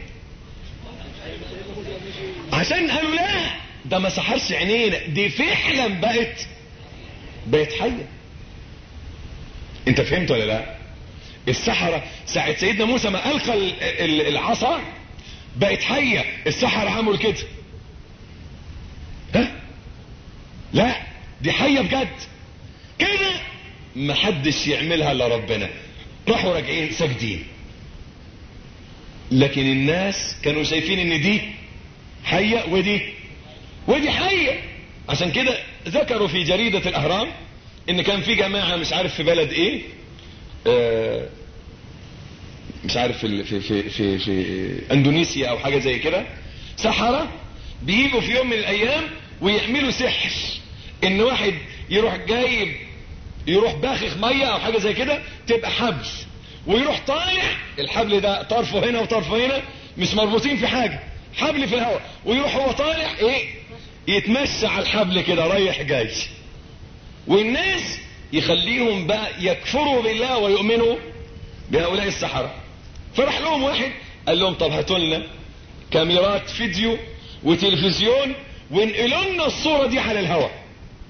عشان قالوا لا ده ما سحرش عينينا دي فعلا بقت بقت حية انت فهمت ولا لا السحرة ساعة سيدنا موسى ما ألقى العصا بقت حية السحرة عملوا كده ها لا دي حية بجد كده ما حدش يعملها الا ربنا راحوا راجعين ساجدين لكن الناس كانوا شايفين ان دي حية ودي ودي حية عشان كده ذكروا في جريدة الاهرام ان كان في جماعة مش عارف في بلد ايه آه مش عارف في في في في, في اندونيسيا او حاجة زي كده سحرة بيجوا في يوم من الايام ويعملوا سحر ان واحد يروح جايب يروح باخخ مية او حاجة زي كده تبقى حبل ويروح طالع الحبل ده طرفه هنا وطرفه هنا مش مربوطين في حاجة حبل في الهواء ويروح هو طالع ايه يتمشى على الحبل كده رايح جاي والناس يخليهم بقى يكفروا بالله ويؤمنوا بهؤلاء السحرة فراح لهم واحد قال لهم طب هاتوا لنا كاميرات فيديو وتلفزيون وانقلوا لنا الصورة دي على الهواء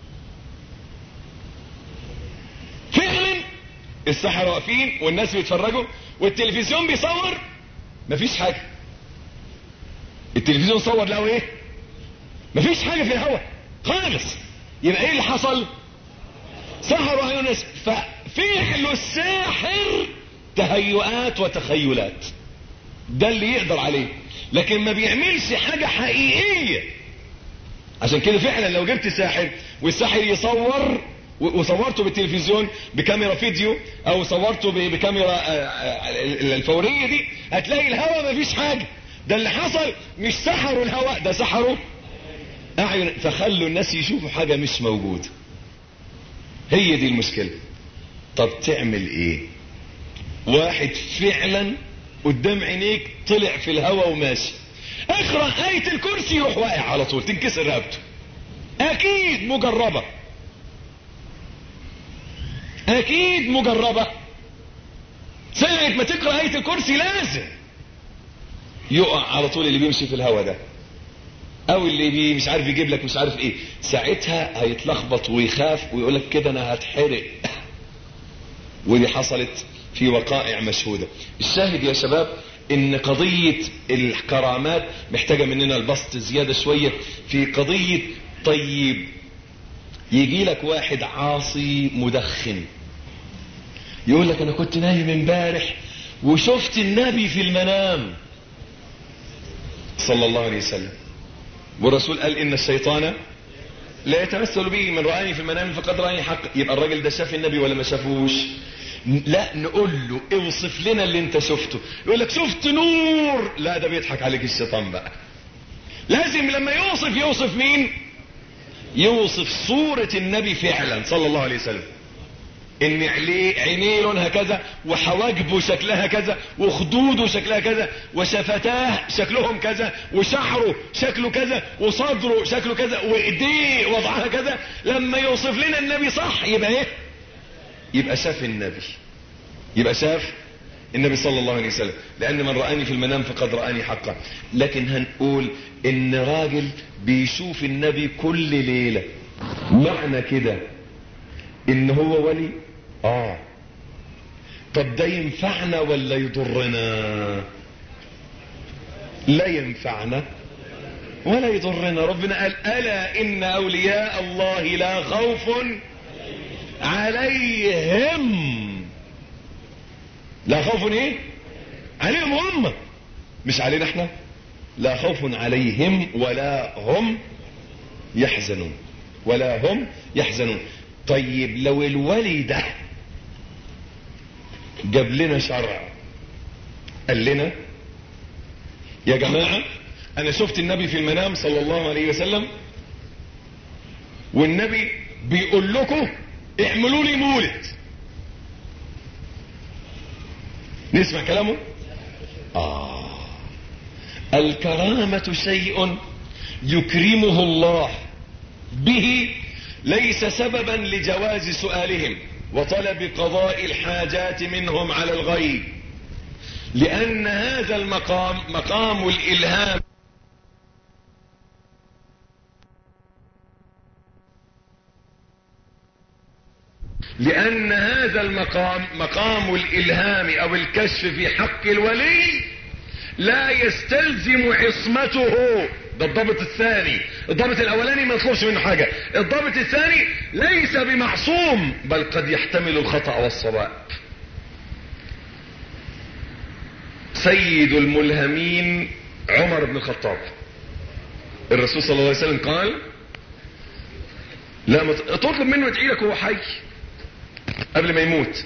فعلا السحرة واقفين والناس بيتفرجوا والتلفزيون بيصور مفيش حاجة التلفزيون صور له ايه مفيش حاجة في الهواء خالص يبقى ايه اللي حصل سحروا عيون الناس ففعل الساحر تهيؤات وتخيلات ده اللي يقدر عليه لكن ما بيعملش حاجة حقيقية عشان كده فعلا لو جبت ساحر والساحر يصور وصورته بالتلفزيون بكاميرا فيديو او صورته بكاميرا الفورية دي هتلاقي الهواء مفيش حاجة ده اللي حصل مش سحروا الهواء ده سحروا اعين فخلوا الناس يشوفوا حاجة مش موجودة هي دي المشكلة طب تعمل ايه واحد فعلا قدام عينيك طلع في الهواء وماشي اقرأ آية الكرسي يروح واقع على طول تنكسر رقبته اكيد مجربة اكيد مجربة ساعة ما تقرأ آية الكرسي لازم يقع على طول اللي بيمشي في الهواء ده او اللي بي مش عارف يجيب لك مش عارف ايه ساعتها هيتلخبط ويخاف ويقول لك كده انا هتحرق ودي حصلت في وقائع مشهودة الشاهد يا شباب ان قضية الكرامات محتاجة مننا البسط زيادة شوية في قضية طيب يجي لك واحد عاصي مدخن يقول لك انا كنت نايم امبارح وشفت النبي في المنام صلى الله عليه وسلم والرسول قال ان الشيطان لا يتمثل به من رآني في المنام فقد رآني حق يبقى الراجل ده شاف النبي ولا ما شافوش لا نقول له اوصف لنا اللي انت شفته يقول لك شفت نور لا ده بيضحك عليك الشيطان بقى لازم لما يوصف يوصف مين يوصف صورة النبي فعلا صلى الله عليه وسلم ان عليه عينيه لونها كذا وحواجبه شكلها كذا وخدوده شكلها كذا وشفتاه شكلهم كذا وشعره شكله كذا وصدره شكله كذا وايديه وضعها كذا لما يوصف لنا النبي صح يبقى ايه يبقى شاف النبي يبقى شاف النبي صلى الله عليه وسلم لان من رآني في المنام فقد رآني حقا لكن هنقول ان راجل بيشوف النبي كل ليلة معنى كده ان هو ولي اه طب ده ينفعنا ولا يضرنا لا ينفعنا ولا يضرنا ربنا قال الا ان اولياء الله لا خوف عليهم لا خوف ايه عليهم هم مش علينا احنا لا خوف عليهم ولا هم يحزنون ولا هم يحزنون طيب لو الولي ده جاب لنا شرع قال لنا يا جماعة انا شفت النبي في المنام صلى الله عليه وسلم والنبي بيقول لكم اعملوا لي مولد نسمع كلامه آه الكرامة شيء يكرمه الله به ليس سببا لجواز سؤالهم وطلب قضاء الحاجات منهم على الغيب لأن هذا المقام مقام الإلهام لأن هذا المقام مقام الإلهام أو الكشف في حق الولي لا يستلزم عصمته ده الضابط الثاني الضابط الأولاني ما يطلبش منه حاجة الضابط الثاني ليس بمعصوم بل قد يحتمل الخطأ والصواب سيد الملهمين عمر بن الخطاب الرسول صلى الله عليه وسلم قال لا مت... تطلب منه يدعي لك وهو حي قبل ما يموت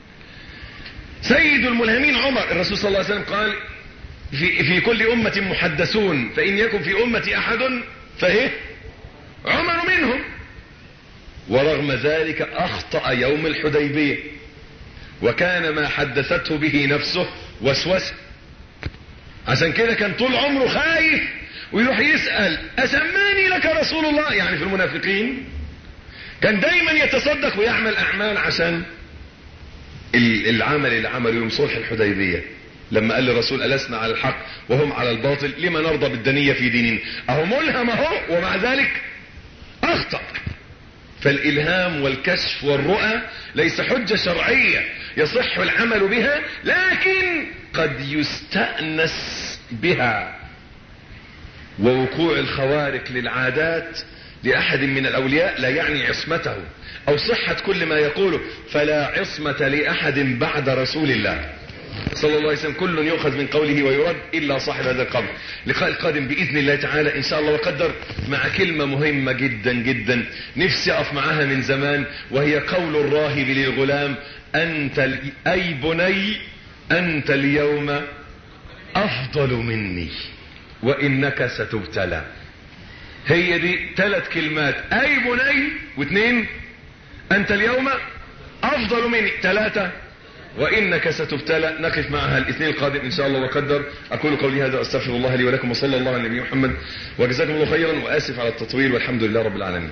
سيد الملهمين عمر الرسول صلى الله عليه وسلم قال في, في كل أمة محدثون فإن يكن في أمتي أحد فإيه عمر منهم ورغم ذلك أخطأ يوم الحديبية وكان ما حدثته به نفسه وسوسة عشان كده كان طول عمره خايف ويروح يسأل أسماني لك رسول الله يعني في المنافقين كان دايما يتصدق ويعمل أعمال عشان العمل اللي عمله يوم صلح الحديبية لما قال للرسول ألسنا على الحق وهم على الباطل لما نرضى بالدنية في ديننا أهو ملهم أهو ومع ذلك أخطأ فالإلهام والكشف والرؤى ليس حجة شرعية يصح العمل بها لكن قد يستأنس بها ووقوع الخوارق للعادات لأحد من الأولياء لا يعني عصمته أو صحة كل ما يقوله فلا عصمة لأحد بعد رسول الله صلى الله عليه وسلم كل يؤخذ من قوله ويرد إلا صاحب هذا القبر لقاء القادم بإذن الله تعالى إن شاء الله وقدر مع كلمة مهمة جدا جدا نفسي أقف معها من زمان وهي قول الراهب للغلام أنت ال... أي بني أنت اليوم أفضل مني وإنك ستبتلى هي دي ثلاث كلمات أي بني واثنين أنت اليوم أفضل مني ثلاثة وإنك ستبتلى نقف معها الاثنين القادم إن شاء الله وقدر أقول قولي هذا أستغفر الله لي ولكم وصلى الله على النبي محمد وجزاكم الله خيرا وآسف على التطويل والحمد لله رب العالمين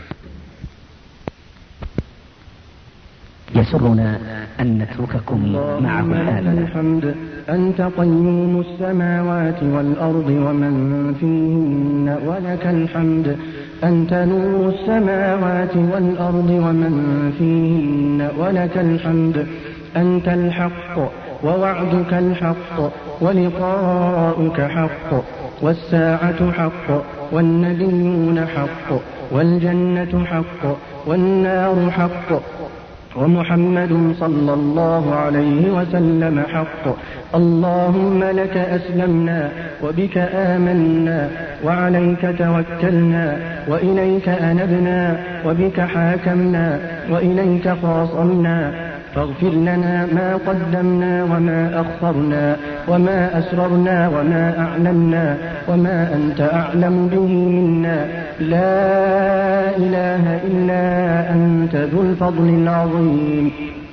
يسرنا أن نترككم معه هذا الحمد أنت قيوم السماوات والأرض ومن فيهن ولك الحمد أنت نور السماوات والأرض ومن فيهن ولك الحمد أنت الحق ووعدك الحق ولقاؤك حق والساعة حق والنبيون حق والجنة حق والنار حق ومحمد صلى الله عليه وسلم حق اللهم لك أسلمنا وبك آمنا وعليك توكلنا وإليك أنبنا وبك حاكمنا وإليك خاصمنا فاغفر لنا ما قدمنا وما أخرنا وما أسررنا وما أعلنا وما أنت أعلم به منا لا إله إلا أنت ذو الفضل العظيم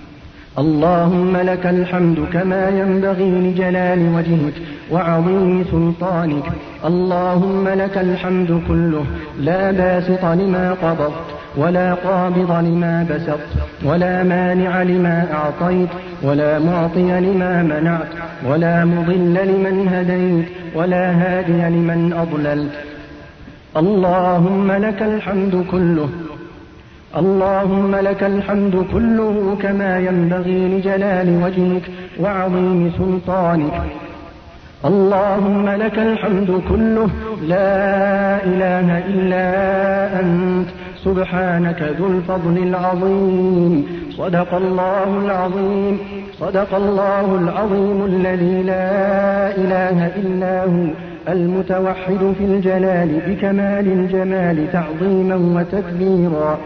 اللهم لك الحمد كما ينبغي لجلال وجهك وعظيم سلطانك اللهم لك الحمد كله لا باسط لما قبضت ولا قابض لما بسطت ولا مانع لما أعطيت ولا معطي لما منعت ولا مضل لمن هديت ولا هادي لمن أضللت اللهم لك الحمد كله اللهم لك الحمد كله كما ينبغي لجلال وجهك وعظيم سلطانك اللهم لك الحمد كله لا إله إلا أنت سبحانك ذو الفضل العظيم صدق الله العظيم صدق الله العظيم الذي لا إله إلا هو المتوحد في الجلال بكمال الجمال تعظيما وتكبيرا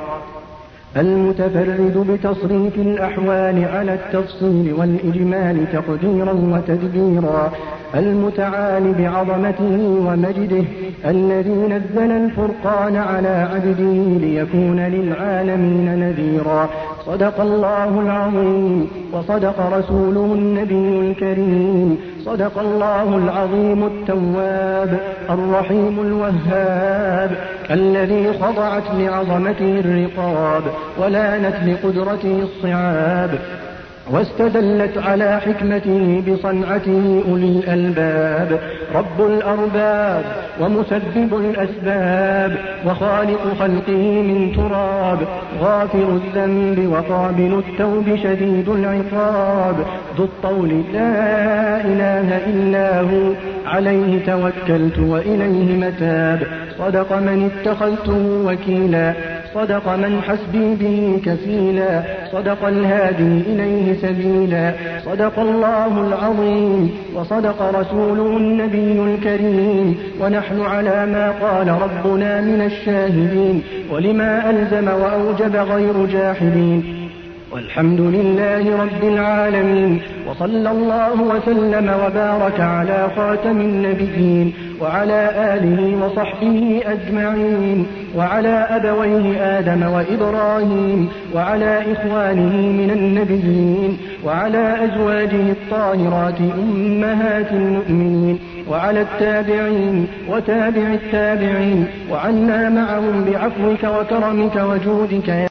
المتفرد بتصريف الأحوال على التفصيل والإجمال تقديرا وتدبيرا المتعال بعظمته ومجده الذي نزل الفرقان على عبده ليكون للعالمين نذيرا صدق الله العظيم وصدق رسوله النبي الكريم صدق الله العظيم التواب الرحيم الوهاب الذي خضعت لعظمته الرقاب ولانت لقدرته الصعاب واستدلت على حكمته بصنعته أولي الألباب رب الأرباب ومسبب الأسباب وخالق خلقه من تراب غافر الذنب وقابل التوب شديد العقاب ذو الطول لا إله إلا هو عليه توكلت وإليه متاب صدق من اتخذته وكيلا صدق من حسبي به كفيلا صدق الهادي إليه سبيلا صدق الله العظيم وصدق رسوله النبي الكريم ونحن على ما قال ربنا من الشاهدين ولما ألزم وأوجب غير جاحدين والحمد لله رب العالمين وصلى الله وسلم وبارك على خاتم النبيين وعلى آله وصحبه أجمعين وعلى أبويه آدم وإبراهيم وعلى إخوانه من النبيين وعلى أزواجه الطاهرات أمهات المؤمنين وعلى التابعين وتابع التابعين وعنا معهم بعفوك وكرمك وجودك يا